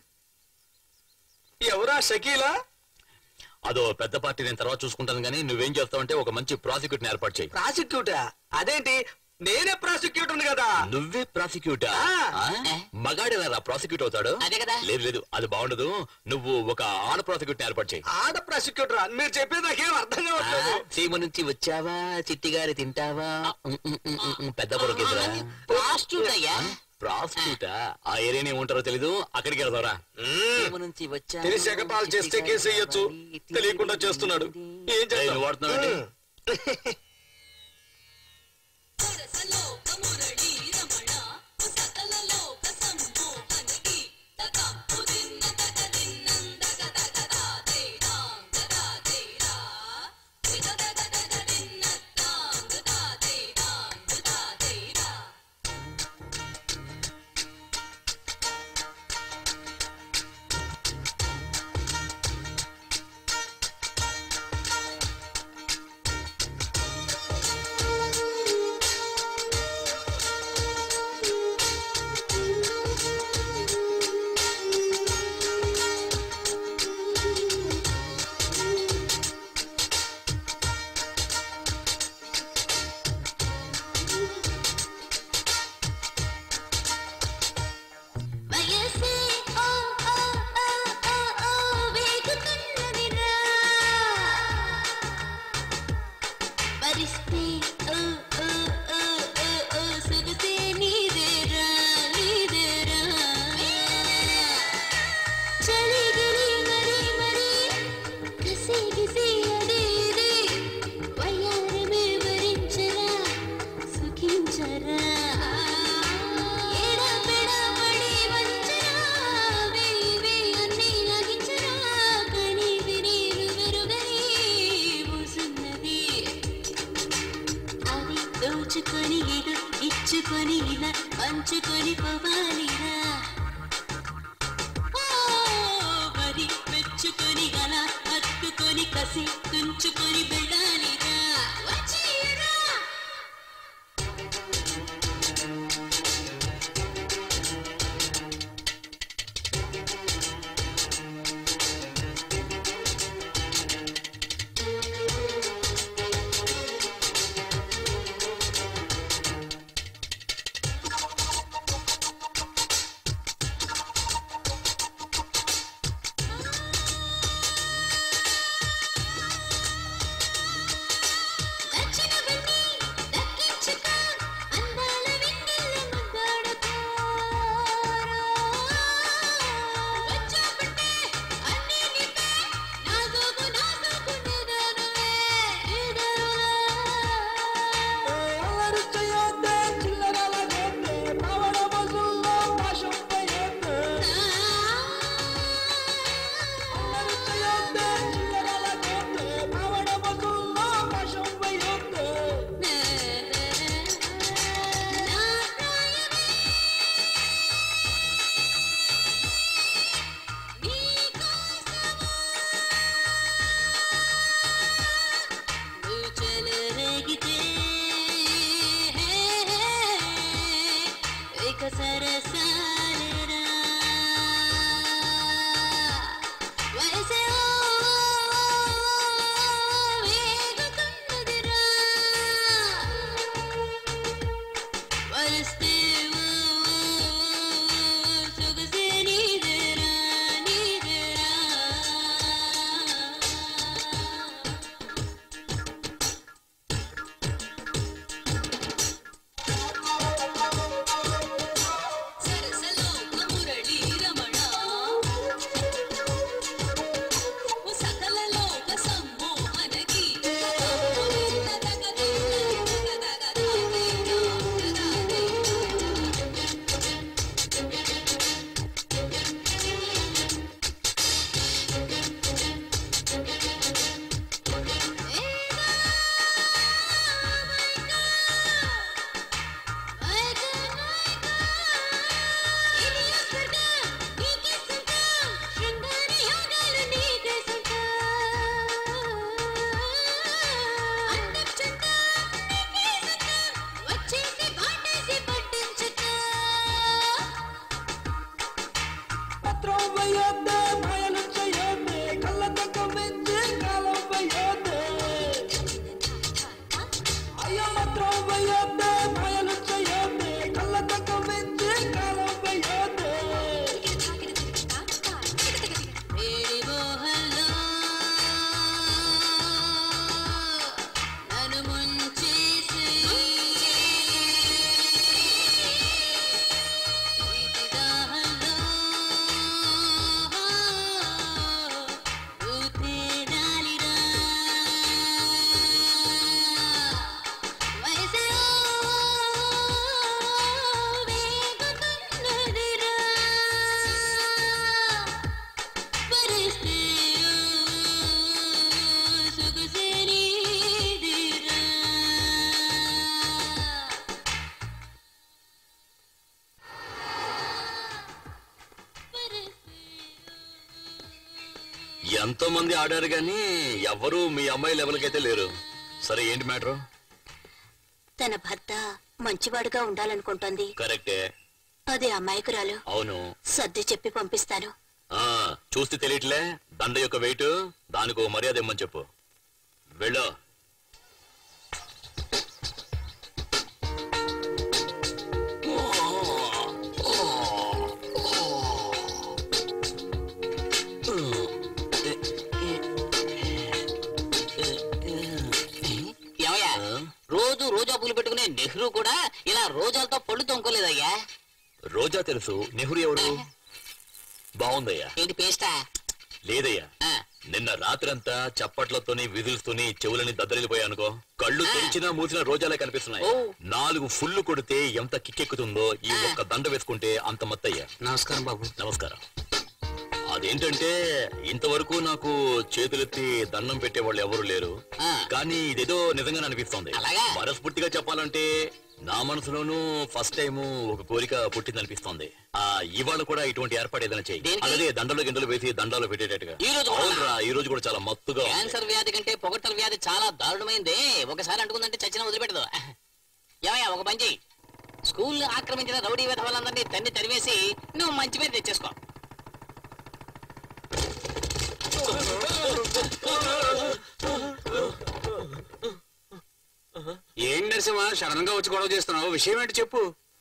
ఎవరా షకీలా అదో పెద్ద పార్టీ నేను తర్వాత చూసుకుంటాను కానీ నువ్వేం చేస్తావంటే ఒక మంచి ప్రాసిక్యూట్ ఏర్పాటు చేయి ప్రాసిక్యూటా అదేంటి నేనే ప్రాసిక్యూటర్ కదా నువ్వే ప్రాసిక్యూటా ఆ. మగాడేనా ప్రాసిక్యూట్ అవుతాడు అదే కదా. లేదు లేదు అది బాగుండదు నువ్వు ఒక ఆడ ప్రాసిక్యూట్ ఏర్పాటు చేయి ఆడ ప్రాసిక్యూటర్ మీరు చెప్పేది నాకేం అర్థం కావట్లేదు సీమ నుంచి వచ్చావా చిట్టిగారి తింటావా ఉమ్, ఉమ్, ఉమ్, ఉమ్, ఉమ్, పెద్ద పొరకేదిరా ప్రాస్టిట్యూట్ అయ్యా ప్రాసిక్యూటా ఆ ఏరియాని ఏముంటారో తెలీదు అక్కడికి వెళ్తారా సీమ నుంచి వచ్చావా, తెలిసి ఎగతాళి చేస్తే చిట్టిగారి కేసు వేయొచ్చు తింటావా, తెలియకుండా చేస్తున్నాడు ఏం ఏయ్, చేస్తావు? నువ్వు వాడుతున్నావేంటి? వయసే ఓ ఓ ఓ ఓ ఓ వేగుతున్నదిరా పరిస్తే ఓ ఓ ఓ ఓ ఓ సొగసే నీదేరా నీదేరా చలిగిలి మరి మరి కసి గిసి అదే ఇదే వయ్యారమే వరించరా ఉంచుకొని ఇడు ఇచ్చుకొని ఇలా పంచుకొని పోవాలిరా ఓ, మరి మెచ్చుకొని అలా హత్తుకొని కసి తుంచుకొని వెళ్ళాలిరా వచ్చేయరా దక్షిణవన్నీ దక్కించుకో అందాల వెన్నెల ముద్దాడుకో వచ్చాపంటే అన్నీ నింపే నాజూకు నాజూకు నిదానమే చెలరేగితే ఇక సరసాలరా వయసే వేగుతున్నదిరా వరిస్తే సొగసే నీదేరా నీదేరా సరసలో మురళీ రమణ ఓ సకలలో సమ్మోహన గీత వేడి మోహంలో నన్ను ముంచేసి ఇది దాహంలో ఊతేనాలిరా వయసే వేగుతున్నదిరా పరిస్తే సొగసే నీదిరా ఎంతో మంది ఆడారు గాని ఎవరు మీ అమ్మాయి లెవెల్కి అయితే లేరు సరే ఏంటి మ్యాటర్ తన భర్త మంచివాడుగా ఉండాలనుకుంటోంది కరెక్టే అదే అమాయకురాలు అవును సర్ది చెప్పి పంపిస్తాను ఆ చూస్తే తెలియట్లే దండ యొక్క వెయిట్ దానికి ఓ మర్యాద ఇమ్మని చెప్పు వెళ్ళు ఏమయ్యా రోజు రోజా పూలు పెట్టుకునే నెహ్రూ కూడా ఇలా రోజాలతో పళ్ళు తొంకోలేదయ్యా రోజా తెలుసు నెహ్రూ ఎవరు బాగుందయ్యా ఏంటి పేస్టా లేదయ్యా ఆ, నిన్న రాత్రంతా చప్పట్లతోని విధులతోని చెవులని దద్దరిల్లిపోయానుకో కళ్ళు తెరిచినా మూసినా రోజాలే కనిపిస్తున్నాయి ఓ. నాలుగు ఫుల్లు కొడితే ఎంత కిక్కెక్కుతుందో ఈ ఆ. ఒక్క దండ వేసుకుంటే అంత మత్తయ్యా నమస్కారం బాబు నమస్కారం అదేంటంటే ఇంతవరకు నాకు చేతులెత్తి దండం పెట్టేవాళ్ళు ఎవరు లేరు ఆ. కానీ ఇదేదో నిజంగా అనిపిస్తోంది అలాగా? మనస్ఫూర్తిగా చెప్పాలంటే నా మనసులోనూ ఫస్ట్ టైం ఒక కోరిక పుట్టిందనిపిస్తోంది ఆ ఇవాళ కూడా ఇటువంటి ఏర్పాటు ఏదైనా చేయి దేనికి? అలాగే దండలు గిండలు వేసి దండాలు పెట్టేటట్టుగా ఈ రోజు కూడా? అవునరా ఈ రోజు కూడా చాలా మత్తుగా ఉంది. క్యాన్సర్ వ్యాధి కంటే పొగట్టల వ్యాధి చాలా దారుణమైంది ఒకసారి అంటుకుందంటే చచ్చిన వదిలిపెట్టదు ఏమయ్యా ఒక పని చెయ్యి స్కూల్ ఆక్రమించిన రౌడీ విధవాళ్ళందరినీ తన్ని తరివేసి నువ్వు మంచి పేరు తెచ్చేసుకో ఏం నరసింహ సడన్ గా వచ్చి గొడవ చేస్తున్నావు విషయం ఏంటి చెప్పు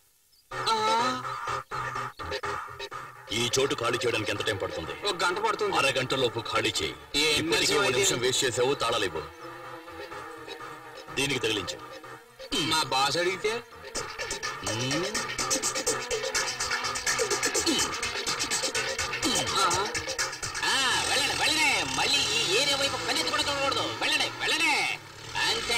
ఈ చోటు ఖాళీ చేయడానికి ఎంత టైం పడుతుంది ఒక గంట పడుతుంది అరగంటలోపు ఖాళీ చేయి ఏం ఇప్పటికీ ఓ నరసింహ ఇది? నిమిషం వేస్ట్ చేసావు తాళాలేవు దీనికి తగిలించు మా బాస్ అడిగితే మ్మ్. ఆ, వెళ్ళండి వెళ్ళండి మళ్ళీ ఈ ఏరియా వైపు కన్నెత్తి కూడా చూడకూడదు వెళ్ళండి వెళ్ళండి అంతే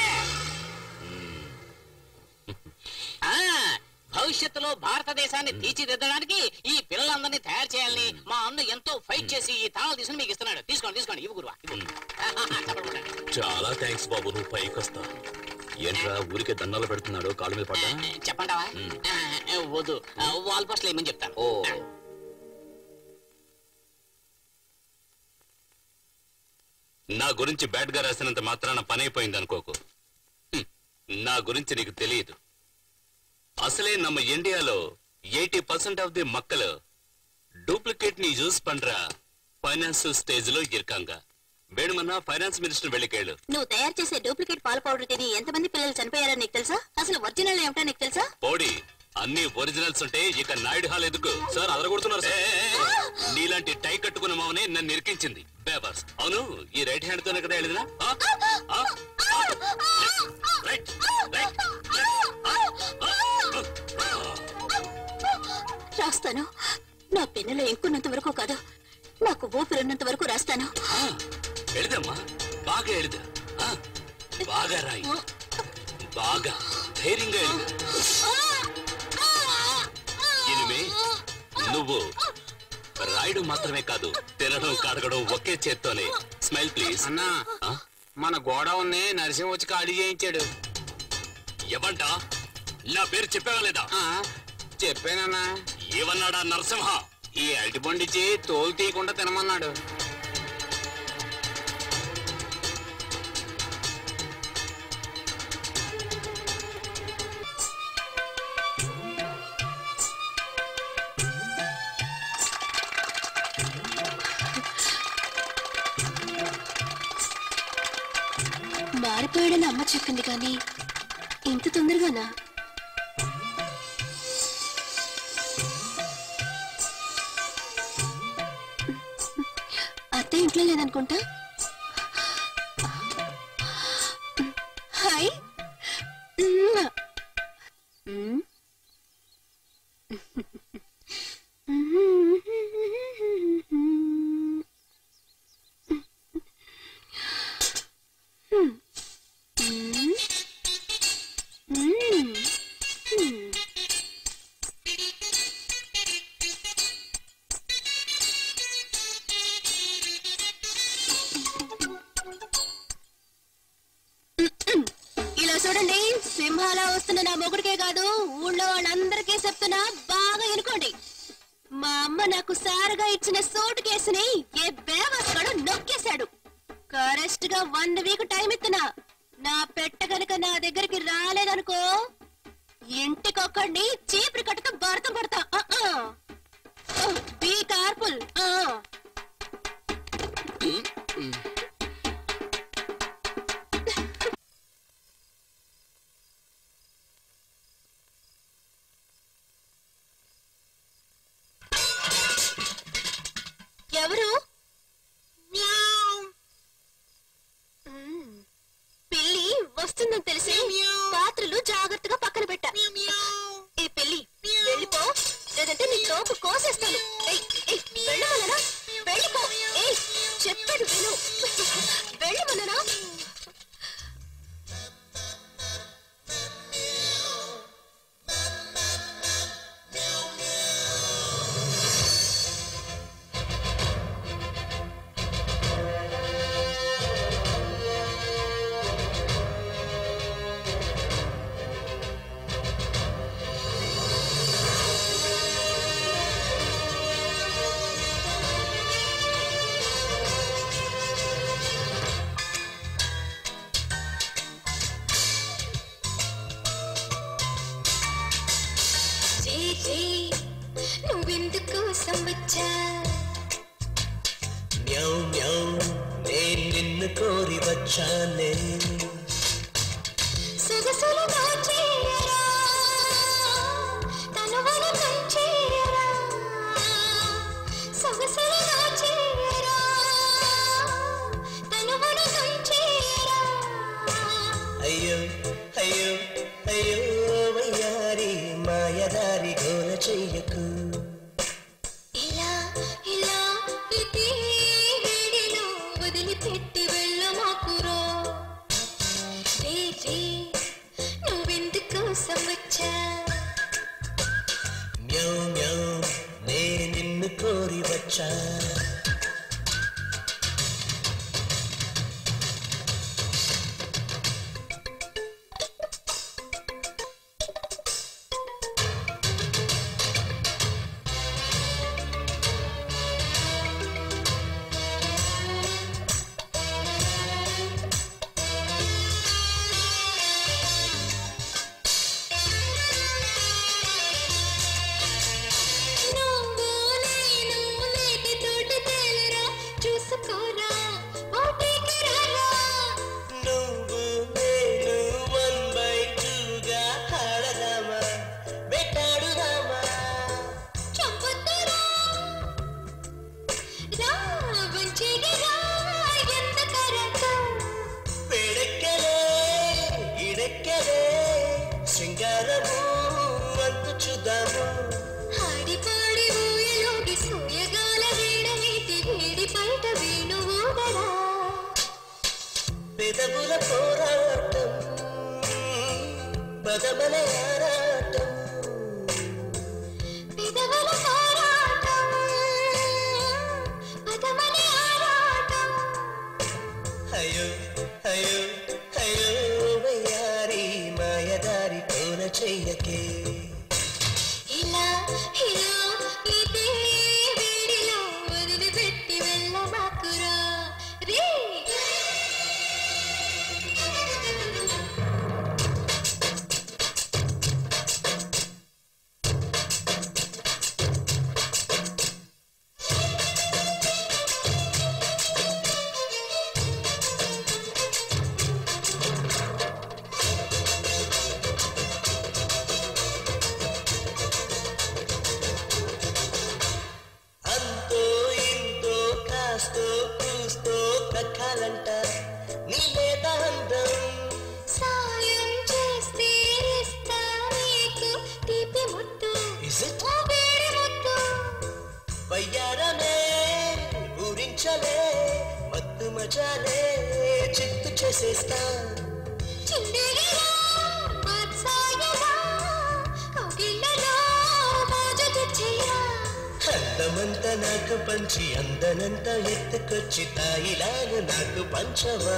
ఆ, భవిష్యత్తులో భారతదేశాన్ని తీర్చిదిద్దడానికి ఈ పిల్లలందరినీ తయారు చేయాలని మా అన్న ఎంతో ఫైట్ చేసి ఈ తాళాలు తీసుకుని మీకు ఇస్తున్నాడు తీసుకోండి తీసుకోండి ఇవి గురువా ఇవ్వు. ఆ, ఆ, ఆ, చెప్పండి, చెప్పండి. చాలా థ్యాంక్స్ బాబు నువ్వు పైకి వస్తా ఏంట్రా ఊరికే దండాలు పెడుతున్నాడు కాళ్ళ మీద పడ్డా చెప్పంటావా మ్మ్. ఆ, ఆ, వద్దు ఆ, వాల్ పోస్టులు ఏమని చెప్తాను ఓ ఆ. నా గురించి బ్యాడ్ గా రాసినంత మాత్రాన పని అయిపోయింది అనుకోకు హ్మ్. నా గురించి నీకు తెలియదు అసలే நம்ம ఇండియాలో ఎయిటీ పర్సెంట్ ఆఫ్ ది మక్కలు డూప్లికేట్ ని యూస్ பண்றா ఫైనాన్స్ స్టేజ్ లో ఇరకాంగ వేణుమన్నా ఫైనాన్స్ మినిస్టర్ వెళ్ళికేళ్ళు నువ్వు తయారు చేసే డూప్లికేట్ పాల పౌడర్ తిని ఎంతమంది పిల్లలు చనిపోయారో నీకు తెలుసా అసలు ఒరిజినల్ ఏమిటో నీకు తెలుసా పోడి అన్ని ఒరిజినల్స్ ఉంటే ఇక నాయుడు హాల్ ఎందుకు సార్ అదరగొడుతున్నారు సార్ నీలాంటి టై కట్టుకున్న మామనే నన్ను ఇరికించింది బేబర్స్ అవును ఈ రైట్ హ్యాండ్ తోనే కదా వెళ్ళినా రైట్ రైట్ రాస్తాను నా పెన్నులో ఎక్కున్నంత వరకు కాదు నాకు ఊపిరున్నంత వరకు రాస్తాను ఎഴുదమ్మా బాగా ఎഴുదు ఆ, బాగా రాయి బాగా ధైర్యంగా ఎഴുదు ఇనిమే నువ్వు రాయడం మాత్రమే కాదు తినడం కడగడం ఒకే చేత్తోనే స్మైల్ ప్లీజ్ అన్నా మన గోడౌన్ని నరసింహ వచ్చి ఖాళీ చేయించాడు ఎవంట నా పేరు చెప్పావా లేదా ఆ, చెప్పానన్నా ఏమన్నాడా నరసింహ ఈ అరటి పండిచ్చి తోలు తీయకుండా తినమన్నాడు మారిపోయాడని అమ్మ చెప్పింది కానీ ఇంత తొందరగానా అత్త ఇంట్లో లేదనుకుంటా హాయ్ మ్మ్. మ్మ్. మ్మ్. మ్మ్. మ్మ్. ఇలా చూడండి సింహాల వస్తున్న నా మొగుడికే కాదు ఊళ్ళో వాళ్ళందరికీ చెప్తున్నా బాగా ఎనుకోండి మా అమ్మ నాకు సారగా ఇచ్చిన సూట్ కేసుని ఏ బేవస్గాడు నొక్కేశాడు కరెక్ట్ గా వన్ వీక్ టైం ఇస్తున్నా నా పెట్ట గనక నా దగ్గరికి రాలేదనుకో ఇంటికొక్కడిని చీపురు కట్టతో భర్త పడతా బీ కార్ఫుల్ ఎవరు మ్మ్. పిల్లి వస్తుందని తెలిసి పాత్రలు జాగ్రత్తగా పక్కన పెట్టా ఏ పిల్లి వెళ్ళిపో లేదంటే నీ తోపు కోసేస్తాను ఏయ్, ఏయ్, వెళ్ళమననా రే నువ్వెందుకోసం వచ్చా మ్యౌ మ్యౌ నేను నిన్ను కోరి వచ్చానే సొగసులు దాచేయరా తనువులు కంచేయరా సొగసులు దాచేయరా తనువులు కంచేయరా అయ్యో అయ్యో అయ్యో వయ్యారి మాయదారి గోల చెయ్యకు ఇలా ఇలా ఇదే వేడిలో వదిలిపెట్టి వెళ్ళమాకురో రే రే నువ్వెందుకోసం వచ్చా మ్యౌ మ్యౌ నేను నిన్ను కోరి వచ్చా నువ్వు నేను లేటి తోట తేలరా చూసుకోరా ఓటికి రారా నువ్వు నేను వన్ బై టూగా ఆడదామా వెట్టాడుదామా చంపుతారా రా వంచిగా రా ఎంత కరకం వేడెక్కలే ఇడెక్కలే శృంగారము అంతు చూద్దాము ಹಾಡಿ ಪಾಡಿ ಊಯಲೋಗಿ ಸೂಯಗಾಲ ವೀಣ ನೀತಿ వేడి బయట వేణువోదరా పెదవుల పోరాటం బదమల ఆరాటం పెదవుల పోరాటం పదమని ఆరాటం అయ్యో అయ్యో అయ్యో వయ్యారి మాయదారి కోన చెయ్యకే ఇలా ఇలా ఇదే వేడిలో వదిలిపెట్టి వెళ్ళమాకురా రే అంతో ఇంతో కాస్తో కూస్తో దక్కాలంట నీ లేదా అందం సాయం చేస్తే ఇస్తా నీకు తీపి ముద్దు Is it? ఓ వేడి ముద్దు వయ్యారమే ఊరించలే మత్తు మజాలే చిత్తు చేసేస్తా చిందేగిరా వాత్సాయరా కౌగిళ్ళలో మోజు తెచ్చేయరా అందమంతా నాకు పంచి అందనంతా ఎత్తుకొచ్చి తాయిలాగా నాకు పంచవా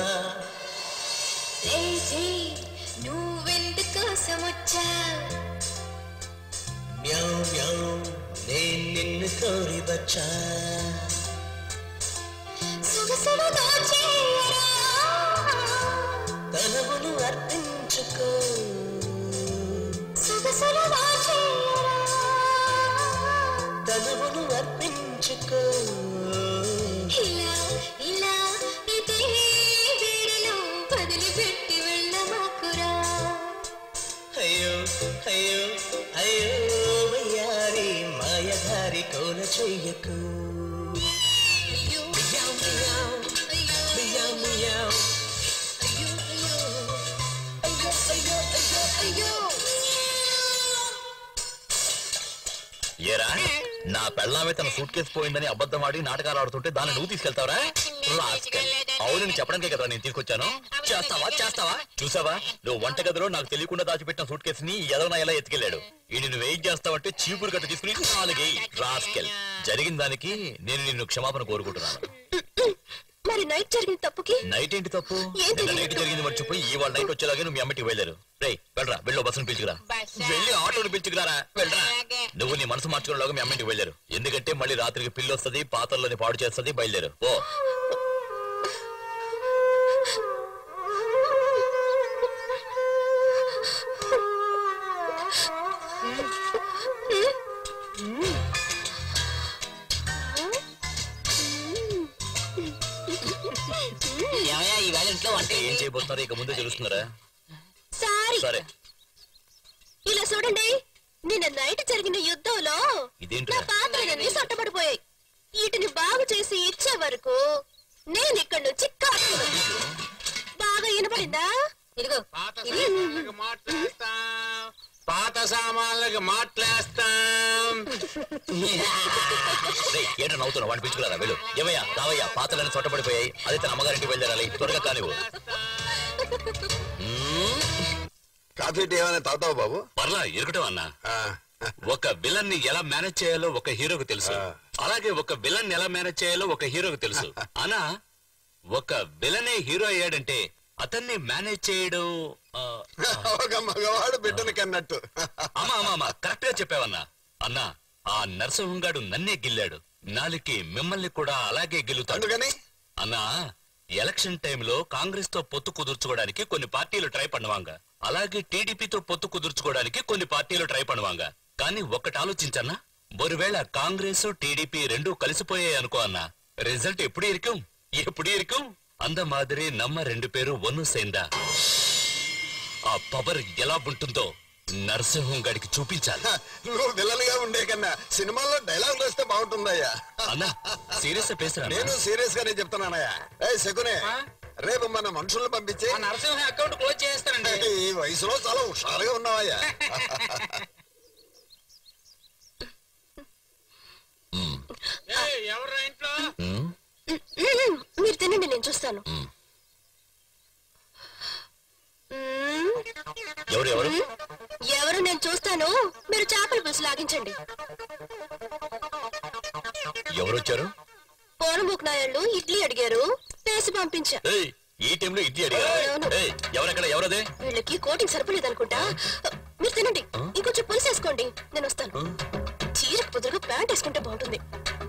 లేజీ నువ్వెందుకోసం వచ్చా మ్యౌ మ్యౌ నేను నిన్ను కోరి వచ్చా సొగసులు దాచేయరా తనవులు అర్పించుకో సొగసులు దాచేయరా తనవులు అర్పించుకో ఇలా ఇలా ఇదే వేడిలో వదిలిపెట్టి వెళ్ళమాకురా అయ్యో అయ్యో అయ్యో వయ్యారి మాయధారి కోల చెయ్యకు అయ్యో మియావ్ మియావ్ అయ్యో మియావ్ మియావ్ అయ్యో అయ్యో అయ్యో అయ్యో అయ్యో అయ్యో ఏరా నా పెళ్ళామే తన సూట్ కేసు పోయిందని అబద్ధం ఆడి నాటకాలు ఆడుతుంటే దాన్ని నువ్వు తీసుకెళ్తావరా రాస్కెల్. అవును నేను చెప్పడానికే కదా నేను తీసుకొచ్చాను చేస్తావా చేస్తావా చూసావా నువ్వు వంటగదిలో నాకు తెలియకుండా దాచిపెట్టిన సూట్ కేసుని ఎదవన ఎలా ఎత్తుకెళ్ళాడు ఈ నిన్ను వెయిట్ చేస్తావంటే చీపురు గట్ట తీసుకుని నాలుగే రాస్కెల్ జరిగిన దానికి నేను నిన్ను క్షమాపణ కోరుకుంటున్నాను మరి నైట్ జరిగిన తప్పుకి నైట్ ఏంటి తప్పు ఏం నిన్న తెలియదు. నైట్ జరిగింది మర్చిపోయి ఇవాళ నైట్ వచ్చేలాగే నువ్వు మీ అమ్మటికి వెళ్ళారు రే వెళ్ళరా వెళ్ళు బస్సును పిలుచుకురా వెళ్ళి ఆటోని పిలుచుకురారా వెళ్ళరా నువ్వు నీ మనసు మార్చుకునేలాగా మీ అమ్మింటికి వెళ్ళారు ఎందుకంటే మళ్ళీ రాత్రికి పిల్లి వస్తుంది పాత్రలోని పాడు చేస్తుంది బయలుదేరు ఓ హ్మ్? సరే ఇక ముందే తెలుస్తున్నారా సారీ సరే ఇలా చూడండి నిన్న నైట్ జరిగిన యుద్ధంలో ఇదేంట్రా? నా పాత్రలన్నీ సొట్టబడిపోయాయి వీటిని బాగు చేసి ఇచ్చే వరకు నేను ఇక్కడి నుంచి కాకుండా బాగా వినపడిందా ఇదిగో పాత సామాన్లకు మాట్లాస్తాం పాత సామాన్లకు మాట్లాస్తాం రేయ్, ఏంటో నవ్వుతున్నావు వాడిని పిలుచుకురా వెళ్ళు ఏమయ్యా రావయ్యా పాతలన్నీ చొట్టబడిపోయాయి అదే తన అమ్మగారింటికి వెళ్ళాలి త్వరగా కానివ్వు కాఫీ టీ ఏమైనా తాగుతావు బాబు పర్లా ఇరకటం అన్నా ఆ, ఒక విలన్ ని ఎలా మేనేజ్ చేయాలో ఒక హీరోకి తెలుసు అలాగే ఒక విలన్ ఎలా మేనేజ్ చేయాలో ఒక హీరోకి తెలుసు అనా ఒక విలనే హీరో అయ్యాడంటే అతన్ని మేనేజ్ చేయడం ఆ, ఒక మగవాడు బిడ్డను కన్నట్టు అమ్మా అమ్మా అమ్మా కరెక్ట్ గా చెప్పావన్నా అన్నా ఆ నరసింహంగాడు నన్నే గిల్లాడు నాలికి మిమ్మల్ని కూడా అలాగే గిల్లుతాడు అందుకని అన్నా ఎలక్షన్ టైంలో కాంగ్రెస్ తో పొత్తు కుదుర్చుకోవడానికి కొన్ని పార్టీలు ట్రై பண்ணுவாங்க అలాగే టీడీపీతో పొత్తు కుదుర్చుకోవడానికి కొన్ని పార్టీలు ట్రై பண்ணுவாங்க కానీ ఒక్కటి ఆలోచించన్నా ஒருவேளை కాంగ్రెస్ టీడీపీ రెండూ కలిసిపోయాయి అనుకో అన్నా రిజల్ట్ ఎప్పుడు ఇరుக்கும் ఎప్పుడు ఇరుக்கும் அந்த மாதிரி நம்ம ரெண்டு பேரும் ஒன்னு சேர்ந்தா ఆ పవర్ ఎలా ఉంటుందో నరసింహం గడికి చూపించాలి నువ్వు విలన్గా ఉండే కన్నా సినిమాల్లో డైలాగ్ వేస్తే బాగుంటుందయ్యా అన్నా సీరియస్ పేసురా నేను సీరియస్ గానే చెప్తున్నానయ్యా ఏ శకునే రేపు మన మనుషుల్ని పంపించి ఆ నరసింహ అకౌంట్ క్లోజ్ చేస్తానండి ఈ వయసులో చాలా హుషారుగా ఉన్నావయ్యా ఎవరు ఇంట్లో ఉమ్, మీరు తినండి నేను చూస్తాను ఉమ్. మ్మ్. ఎవరు ఎవరు ఎవరు నేను చూస్తాను మీరు చేపల పులుసు లాగించండి ఎవరు వచ్చారు పోనముక్ నాయాళ్ళు ఇడ్లీ అడిగారు వేసి పంపించా ఏయ్ ఈ టైంలో ఇడ్లీ అడిగా అవును. ఏయ్ ఎవరెక్కడ ఎవరదే వీళ్ళకి కోటింగ్ సరిపోలేదు అనుకుంటా మీరు తినండి ఇంకొంచెం పులుసు వేసుకోండి నేను వస్తాను చీరకు పొద్దుగా ప్యాంట్ వేసుకుంటే బాగుంటుంది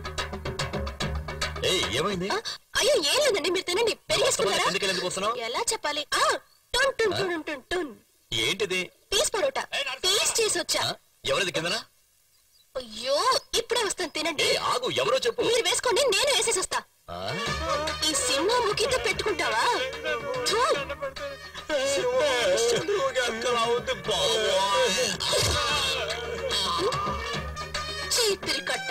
ఏయ్ ఏమైంది ఆ, అయ్యో ఏం లేదండి మీరు తినండి పెళ్లి చేసుకున్నారా ఎందుకు ఎందుకు వస్తున్నావు ఎలా చెప్పాలి ఆ టన్ టన్ టన్ టన్ టన్ ఏంటిది పీస్ పరోటా టేస్ట్ చేసి వచ్చా ఆ? ఎవరిది కిందనా అయ్యో ఇప్పుడే వస్తాను తినండి ఏ ఆగు ఎవరో చెప్పు మీరు వేసుకోండి నేను వేసేసి వస్తా ఆ? ఈ సినిమా ముఖితో పెట్టుకుంటావా థూ. చీపిరి కట్ట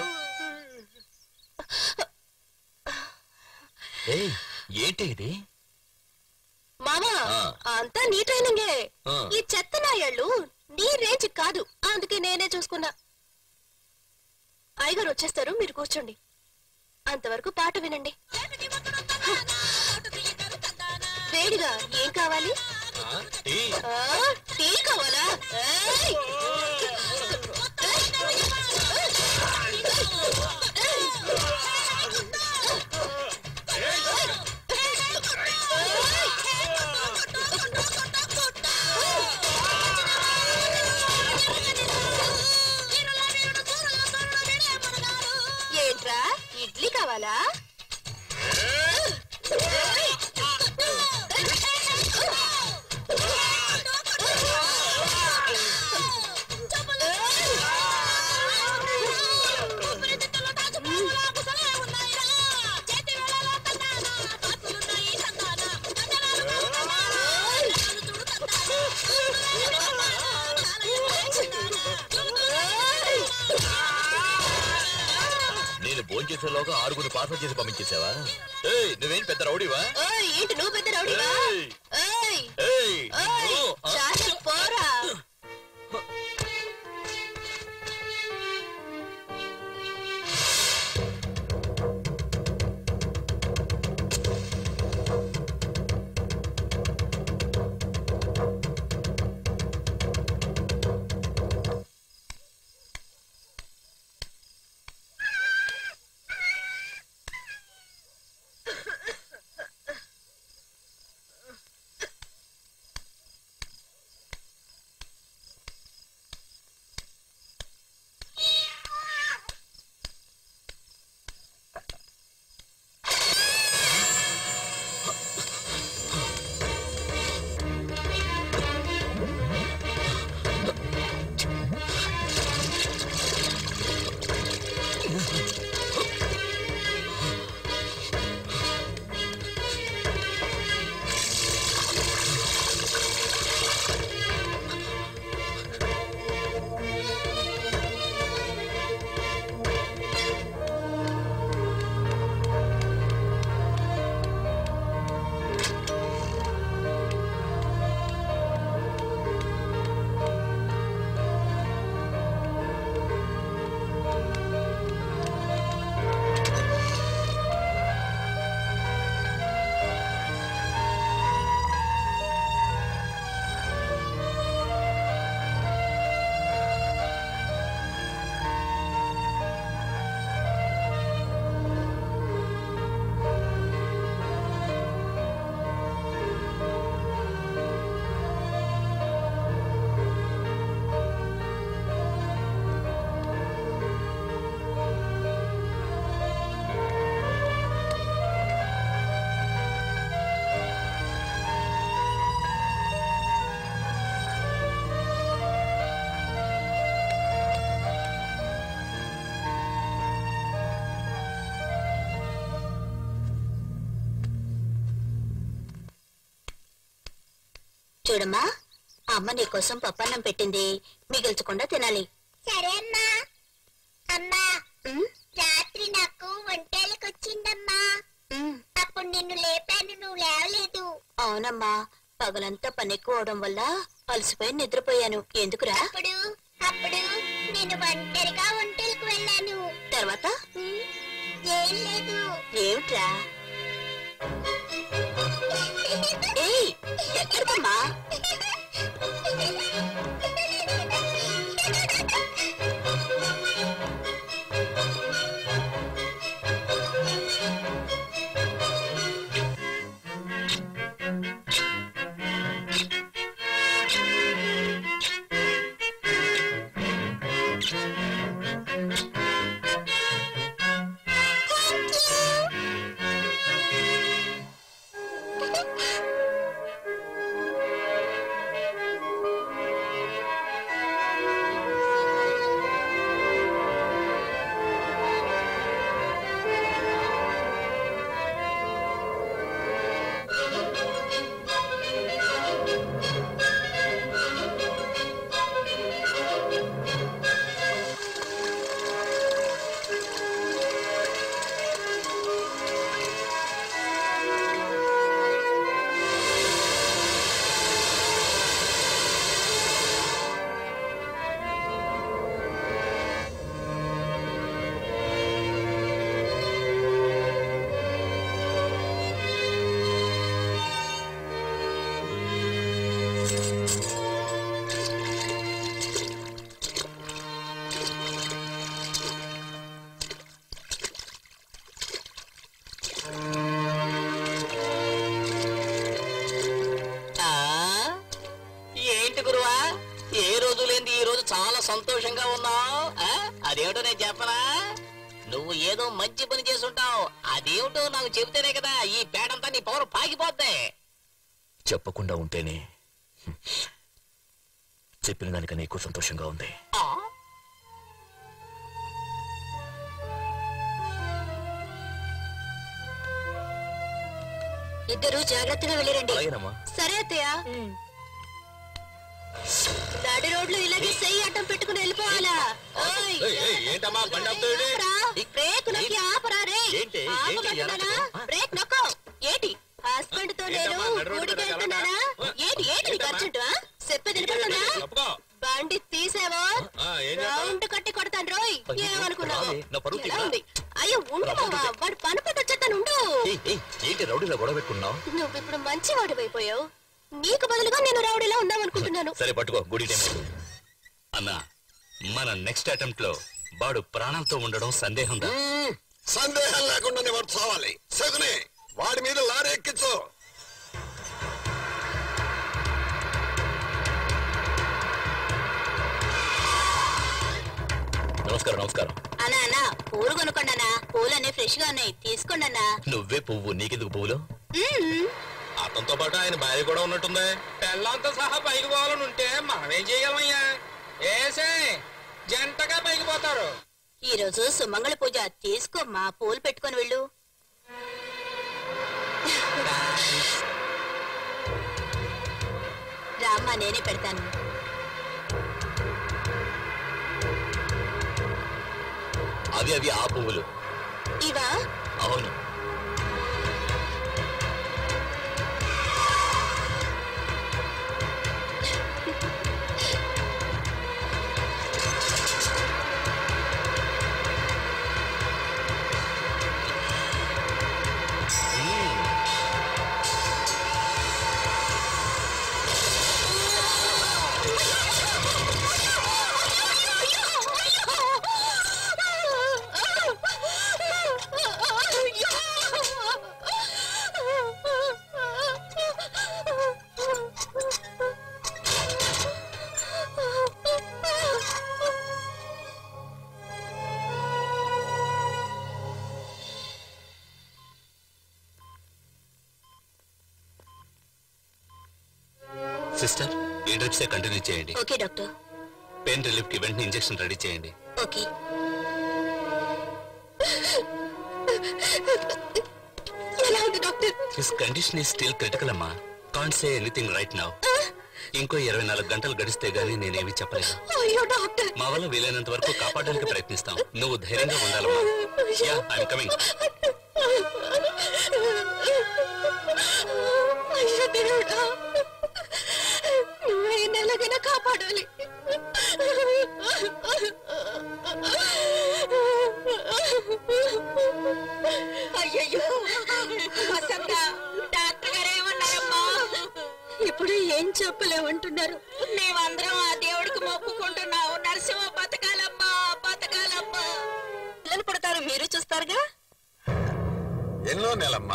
ఏయ్ ఏంటి ఇది మామా ఆ. అంతా నీ ట్రైనింగే ఆ. ఈ చెత్త నాయాళ్ళు నీ రేంజ్ కాదు అందుకే నేనే చూసుకున్నా అయ్యగారు వచ్చేస్తారు మీరు కూర్చోండి అంతవరకు పాట వినండి వేడిగా ఏం కావాలి టీ ఆ, టీ కావాలా ఏయ్! ఏంట్రా ఇడ్లీ కావాలా నేను భోంచేసేలోగా ఆరుగురు పార్సల్ చేసి పంపించేసావా ఏయ్ నువ్వేం పెద్ద రౌడీవా ఓయ్ ఏంటి నువ్వు పెద్ద రౌడీవా ఏయ్! ఏయ్ ఏయ్ ఓయ్ నిన్ను, ఆ? చాలా పోరా చూడమ్మా అమ్మ నీకోసం పప్పన్నం పెట్టింది మిగిల్చకుండా తినాలి సరే అమ్మా అమ్మా రాత్రి నాకు వంటలకు వచ్చిందమ్మా అప్పుడు నిన్ను లేపాను నువ్వు లేవలేదు అవునమ్మా పగలంతా పని ఎక్కువ అవడం వల్ల అలసిపోయి నిద్రపోయాను ఎందుకురా అప్పుడు అప్పుడు నేను ఒంటరిగా వంటలకు వెళ్ళాను తర్వాత ఏం లేదు ఏమిట్రా ఏయ్ ఎక్కడికమ్మా ఆ ఏంటి గురువా ఏ రోజు లేని ఈ రోజు చాలా సంతోషంగా ఉన్నావు అదేమిటో నేను చెప్పనా నువ్వు ఏదో మంచి పని చేసుంటావు అదేమిటో నాకు చెబితేనే కదా ఈ పేడంతా నీ పవర్ పాకిపోద్ది చెప్పకుండా ఉంటేనే హ్మ్. చెప్పిన దానికన్నా ఎక్కువ సంతోషంగా ఉంది ఆ, ఇద్దరు జాగ్రత్తగా వెళ్ళిరండి అలాగేనమ్మా సరే అత్తయ్య నడి రోడ్లు ఇలాగే సెయ్యి అడ్డం పెట్టుకుని వెళ్ళిపోవాలా ఓయ్, ఏయ్, ఏయ్, ఏంటమ్మా బండి ఆపుతావేంటి? ఆపరా. బ్రేక్ నొక్కి ఆపరా రే ఏంటి? ఏంటి? ఆపమంటున్నానా? ఎలా? బ్రేక్ నొక్కో ఏంటి హస్బెండ్ తో నేను ఏంటమ్మా, నడు రోడ్డు ఊడికి మీద వెళ్తున్నానా కలవరా? ఏంటి ఏంటి నీకు ఏంటమ్మా? అర్జెంట్ చెప్పేది వినపడుతుందా తప్పుకో బండి తీసావో ఆ, ఏం చేస్తావ్? రౌండ్ కట్టి కొడతాను రోయ్ అయ్యో, ఏమనుకున్నావు రావే, నా పరువు ఎలా తీయరా? ఉంది అయ్యో ఉండు మావా వాడు పని పట్టు వచ్చేస్తాను ఉండు ఏయ్, ఏయ్, ఏంటి రౌడీలో గొడవ పెట్టుకున్నావు నువ్వు ఇప్పుడు మంచి వాడు అయిపోయావు నీకు బదులుగా నేను రౌడీలా ఉందామనుకుంటున్నాను సరే పట్టుకో గుడి టైం అన్నా మన నెక్స్ట్ అటెంప్ట్ లో వాడు ప్రాణంతో ఉండడం సందేహం దా మ్మ్. సందేహం లేకుండానే వాడు చావాలి సగునే వాడి మీద లారీ ఎక్కించు నమస్కారం నమస్కారం అన్నా అన్నా పూలు కొనుక్కోండి పూలన్నీ ఫ్రెష్ గా ఉన్నాయి తీసుకోండి అన్నా నువ్వే పువ్వు నీకెందుకు పువ్వులు అతనితో పాటు ఆయన భార్య కూడా ఉన్నట్టుంది పెళ్ళంతో సహా పైకి పోవాలని ఉంటే మనమేం చేయగలమయ్యా ఏసే జంటగా పైకి పోతారు ఈ రోజు సుమంగళ పూజ తీసుకోమ్మా పూలు పెట్టుకొని వెళ్ళు రామ్మా నేనే పెడతాను అవి అవి ఆ పువ్వులు ఇవా అవును సిస్టర్ ఈ డ్రిప్సే కంటిన్యూ చేయండి ఓకే డాక్టర్ పెయిన్ రిలీఫ్ కి వెంటనే ఇంజెక్షన్ రెడీ చేయండి ఓకే ఎలా ఉంది doctor his condition is still critical అమ్మా can't say anything right now ఇంకో ఇరవై నాలుగు గంటలు గడిస్తే గానీ నేనేమి చెప్పలేను అయ్యో డాక్టర్ మా వల్ల వీలైనంత వరకు కాపాడడానికి ప్రయత్నిస్తాం నువ్వు ధైర్యంగా ఉండాలమ్మా యా ఐఎమ్ కమింగ్ అయ్యో దేవుడా నువ్వే నెలగైనా కాపాడాలి అయ్యయ్యో వసంత డాక్టర్ గారు ఏమన్నారమ్మా ఇప్పుడు ఏం చెప్పలేమంటున్నారు మేమందరం ఆ దేవుడికి మొక్కుకుంటున్నావు నరసింహ బతకాలమ్మా బతకాలమ్మా పిల్లలు పుడతారు మీరు చూస్తారుగా ఎన్నో నెలమ్మా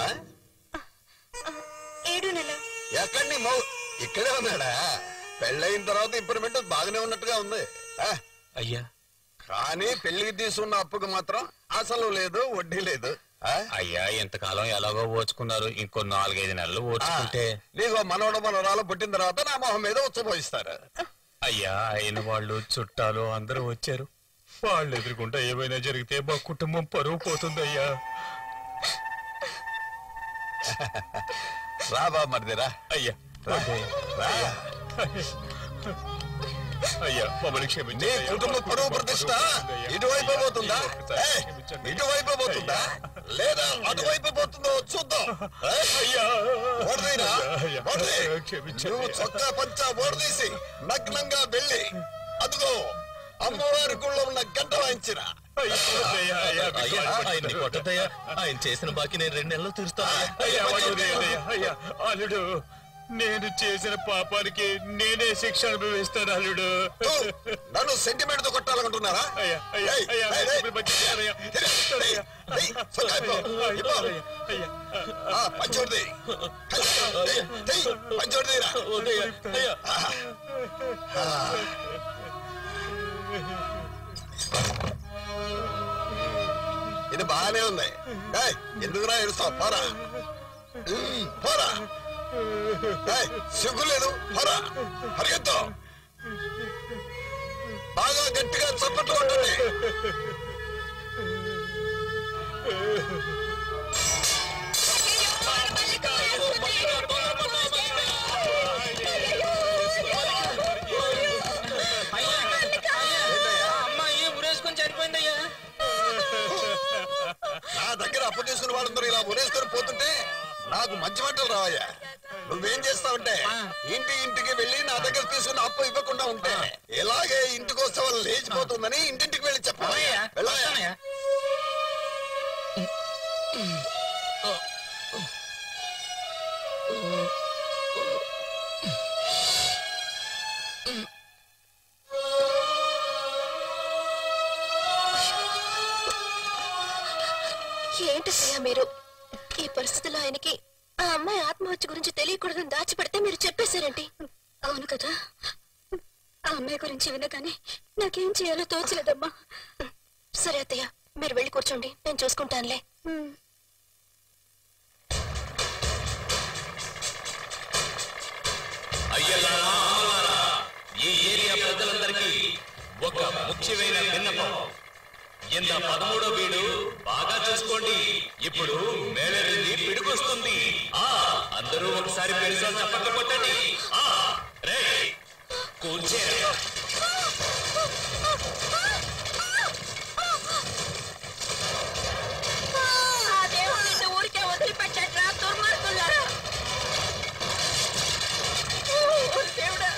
ఏడు నెల ఎక్కడి నీ మౌ ఇక్కడే ఉన్నాడా పెళ్ళయిన తర్వాత ఇంప్రూవ్మెంట్ బాగానే ఉన్నట్టుగా ఉంది ఆ, అయ్యా కానీ పెళ్లికి తీసుకున్న అప్పుకు మాత్రం అసలు లేదు వడ్డీ లేదు ఆ? అయ్యా ఇంతకాలం ఎలాగో ఓచుకున్నారు ఇంకో నాలుగైదు నెలలు ఆ, ఓచుకుంటే నీకు మనవడ మనవరాలు పుట్టిన తర్వాత నా మొహం మీద ఉచ్చపోయిస్తారు అయ్యా అయిన వాళ్ళు చుట్టాలు అందరూ వచ్చారు వాళ్ళు ఎదుర్కొంటే ఏమైనా జరిగితే మా కుటుంబం పరువు పోతుందయ్యా రాబా మరిదిరా అయ్యా రా. రా. అయ్యా మమ్మల్ని నీ క్షమించండి అయ్యా. కుటుంబ పరువు ప్రతిష్ట ఇటువైపు పోతుందా ఏయ్, ఇటువైపు పోతుందా లేదా అటువైపు పోతుందో చూద్దాం ఏయ్, అయ్యా ఓడదీరా, అయ్యా, ఓడదీ. క్షమించండి నువ్వు చొక్కా పంచా ఓడదీసి నగ్నంగా వెళ్ళి అదిగో అమ్మవారి గుళ్ళో ఉన్న గంట వాయించిరా అయ్యా, అయ్యా, అయ్యా, అయ్యా ఆయన్ని కొట్టద్దయ్యా ఆయన చేసిన బాకీ నేను రెండు నెలలు తీరుస్తాను అయ్యా, అయ్యా, అయ్యా, అయ్యా, అల్లుడు నేను చేసిన పాపానికి నేనే శిక్ష అనుభవిస్తాను అల్లుడు తూ, నన్ను సెంటిమెంట్ తో కొట్టాలనుకుంటున్నారా అయ్యా అయ్యా ఏయ్, అయ్యా ఏయ్, ఏయ్, మీరు మంచి చేయాలయ్యా. ఏయ్, ఏయ్, చొక్కా ఇప్పో, ఇప్పో. అయ్యా, అయ్యా. ఆ, పంచోడిది పంచోడిదిరా అయ్యా ఇది బాగానే ఉంది ఏయ్, ఎందుకురా ఏడుస్తావు పోరా ఉమ్, పోరా ఏయ్, సిగ్గు లేదు పోరా పరిగెత్తు బాగా గట్టిగా చప్పట్లు కొట్టండి అమ్మాయి ఉరేసుకొని చనిపోయిందయ్యా నా దగ్గర అప్పు తీసుకున్న వాళ్ళందరూ ఇలా ఉరేసుకొని పోతుంటే నాకు మంచి మాటలు రావయ్యా నువ్వేం చేస్తావంటే ఇంటి ఇంటికి వెళ్ళి నా దగ్గర తీసుకున్న అప్పు ఇవ్వకుండా ఉంటే ఎలాగే ఇంటికి వస్తే వాళ్ళు లేచిపోతుందని ఇంటింటికి వెళ్ళి చెప్పాలి వెళ్ళాయా ఏంటి సయ్యా మీరు ఈ పరిస్థితిలో ఆయనకి ఆ అమ్మాయి ఆత్మహత్య గురించి తెలియకూడదని దాచిపెడితే మీరు చెప్పేశారేంటి అవును కదా ఆ అమ్మాయి గురించి వినగానే నాకేం చేయాలో తోచలేదమ్మా సరే అత్తయ్య మీరు వెళ్ళి కూర్చోండి నేను చూసుకుంటానులే ఉమ్. అయ్యలారా అమ్మలారా ఈ ఏరియా ప్రజలందరికీ ఒక ముఖ్యమైన విన్నపం ఇంత పదమూడో వీడు బాగా చూసుకోండి ఇప్పుడు మేళరింది పిడుకొస్తుంది ఆ అందరూ ఒకసారి పెరిసాలు చప్పట్లు కొట్టండి ఆ రే కూర్చేరా ఆ దేవుడు నిన్ను ఊరికే వదిలిపెట్టాడ్రా దుర్మార్గులారా ఓ దేవుడా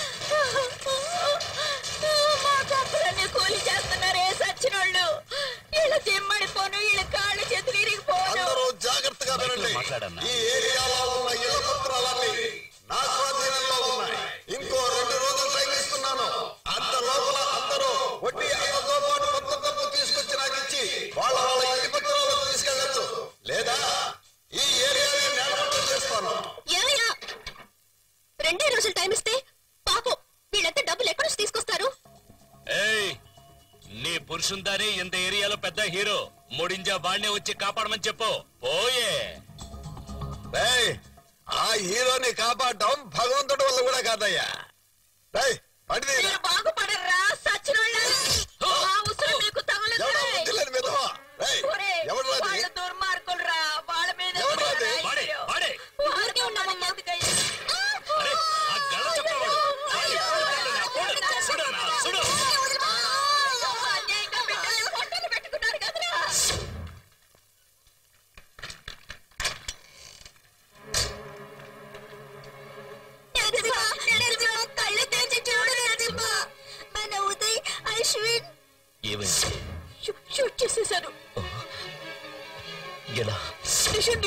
మా తప్పులన్నీ కూలి చేస్తున్నారే సచ్చినోళ్ళు వీళ్ళ దిమ్మడిపోను వీళ్ళ కాళ్ళు చేతులు ఇరిగిపోను అందరూ జాగ్రత్తగా వినండి మాట్లాడన్నా. ఈ ఏరియాలో ఉన్న ఇళ్ల పత్రాలన్నీ నా స్వాధీనంలో ఉన్నాయి ఇంకో రెండు రోజులు టైం ఇస్తున్నాను అంత లోపల అందరూ వడ్డీ అన్నతో పాటు మొత్తం డబ్బు తీసుకొచ్చి నాకు ఇచ్చి వాళ్ళ వాళ్ళ ఇంటి పత్రాలు తీసుకెళ్ళచ్చు లేదా ఈ ఏరియాని నేలమట్టం చేస్తాను ఏమయ్యా రెండే రోజులు టైం ఇస్తే పాపం వీళ్ళంతా డబ్బులు ఎక్కడి నుంచి తీసుకొస్తారు ఏయ్ నీ పురుషుందాని ఇంత ఏరియాలో పెద్ద హీరో ముడింజా వాడినే వచ్చి కాపాడమని చెప్పు పోయే ఏయ్, ఆ హీరోని కాపాడటం భగవంతుడి వల్ల కూడా కాదయ్యా ఏయ్, పడిది మీరు బాగుపడర్రా సచ్చినోళ్ళ ఆ ఉసురు మీకు ఎవడా తగులుతాయి బుద్ధి లేని విధవా? ఏయ్, ఒరేయ్, ఎవడ్రా అది? వాళ్ళు దుర్మార్గులురా వాళ్ళ మీద ఎవడ్రా అది? వాడే వాడే ఊరికే ఉన్నామమ్మా అరే ఆ గళ్ళ చెప్పవాడు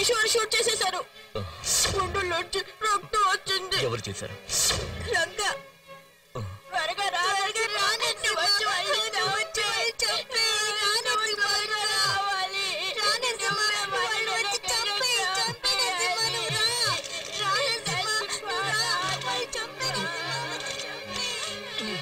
కిషోర్ షూట్ చేసేశారు గుండెల్లోంచి రక్తం వచ్చింది ఎవరు చేశారు రంగా త్వరగా రా, త్వరగా రా, నిన్ను వచ్చి వాళ్ళు వచ్చి చెప్పి, నువ్వు త్వరగా రావాలి. నిన్ను వాళ్ళు వచ్చి చంపి, చంపి నరసింహను రా. రా నరసింహ, రా, వాళ్ళు చంపి నరసింహ, వచ్చి చంపి.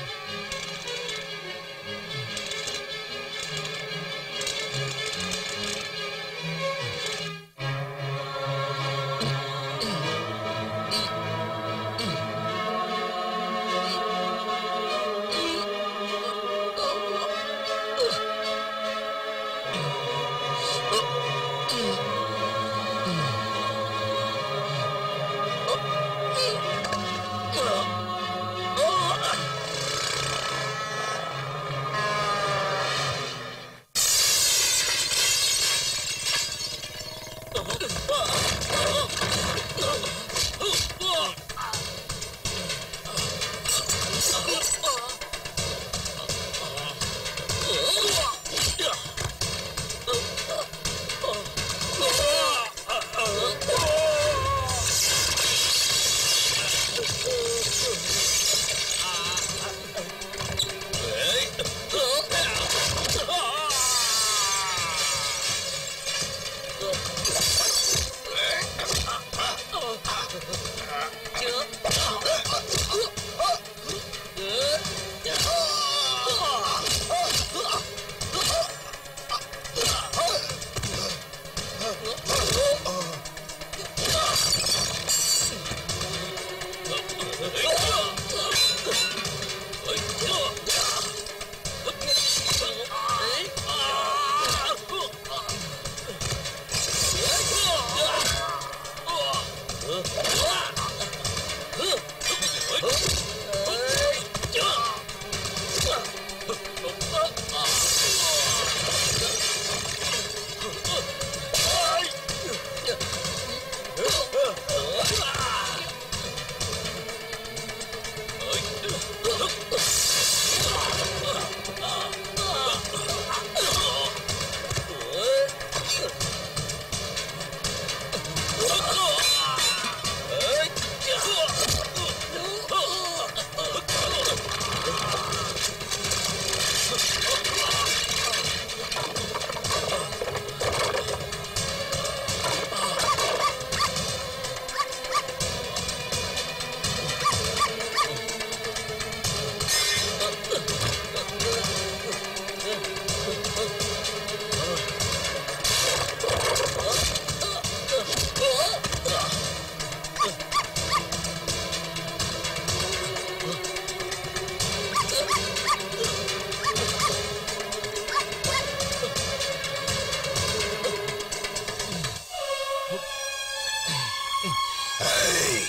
ఏయ్,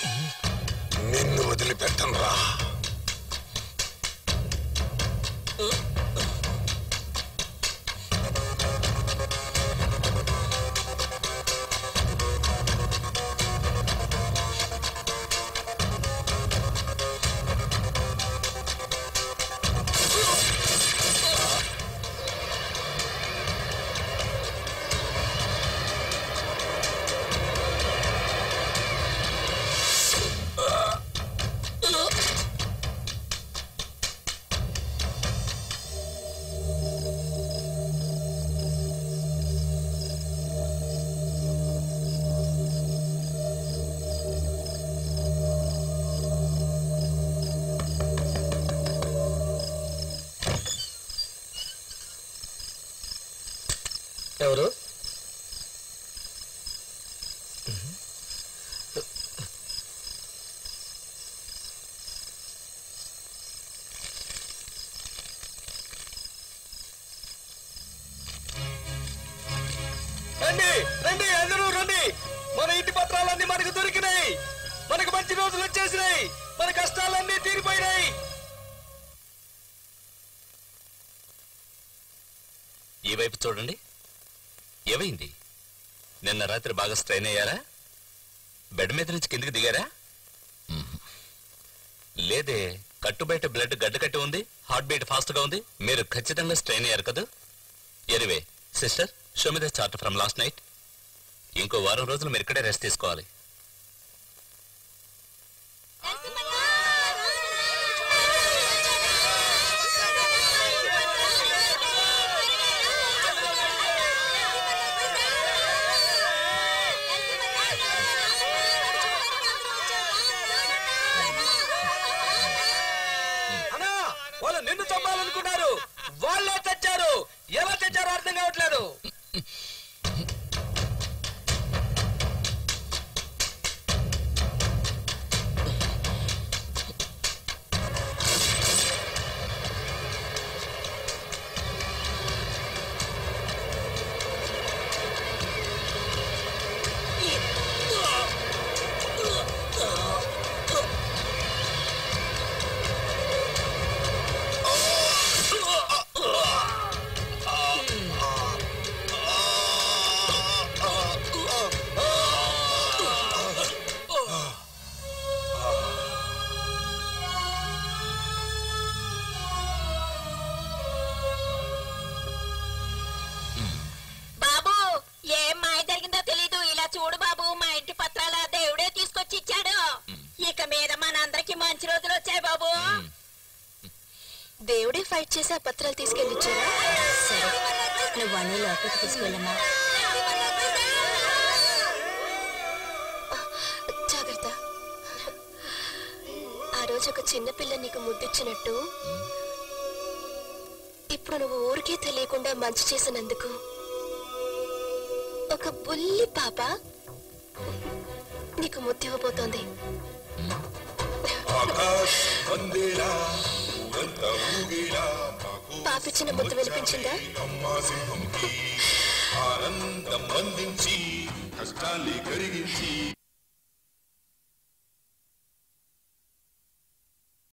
నిన్ను వదిలిపెట్టను రా ఎవరు రండి రండి అందరూ రండి మన ఇంటి పత్రాలన్నీ మనకు దొరికినాయి మనకు మంచి రోజులు వచ్చేసినాయి మన కష్టాలన్నీ తీరిపోయినాయి ఈ వైపు చూడండి ఏమైంది నిన్న రాత్రి బాగా స్ట్రైన్ అయ్యారా బెడ్ మీద నుంచి కిందికి దిగారా మ్మ్. లేదే కట్టు బయట బ్లడ్ గడ్డ కట్టి ఉంది హార్ట్ బీట్ ఫాస్ట్ గా ఉంది మీరు ఖచ్చితంగా స్ట్రెయిన్ అయ్యారు కదా anyway sister show me the chart from last night ఇంకో వారం రోజులు మీరు ఇక్కడే రెస్ట్ తీసుకోవాలి అన్నా వాళ్ళు నిన్ను చంపాలనుకున్నారు వాళ్ళే చచ్చారు ఎలా చచ్చారో అర్థం కావట్లేదు బాబు ఏం మాయ జరిగిందో తెలీదు ఇలా చూడు బాబు మా ఇంటి పత్రాల దేవుడే తీసుకొచ్చి ఇచ్చాడు ఇక మీద మనందరికి మంచి రోజులు వచ్చాయి బాబు దేవుడే ఫైట్ చేసి ఆ పత్రాలు తీసుకెళ్ళిచ్చారా సరే నువ్వు అన్ని లోపలికి తీసుకెళ్ళమ్మా జాగ్రత్త ఆ రోజు ఒక చిన్న పిల్ల నీకు ముద్దిచ్చినట్టు ఇప్పుడు నువ్వు ఊరికే తెలియకుండా మంచి చేసినందుకు ఒక బుల్లి పాప నీకు ముద్దివ్వబోతోంది పాపిచ్చిన ముద్దు వినిపించిందా ఆనందం అందించి కష్టాన్ని కరిగించి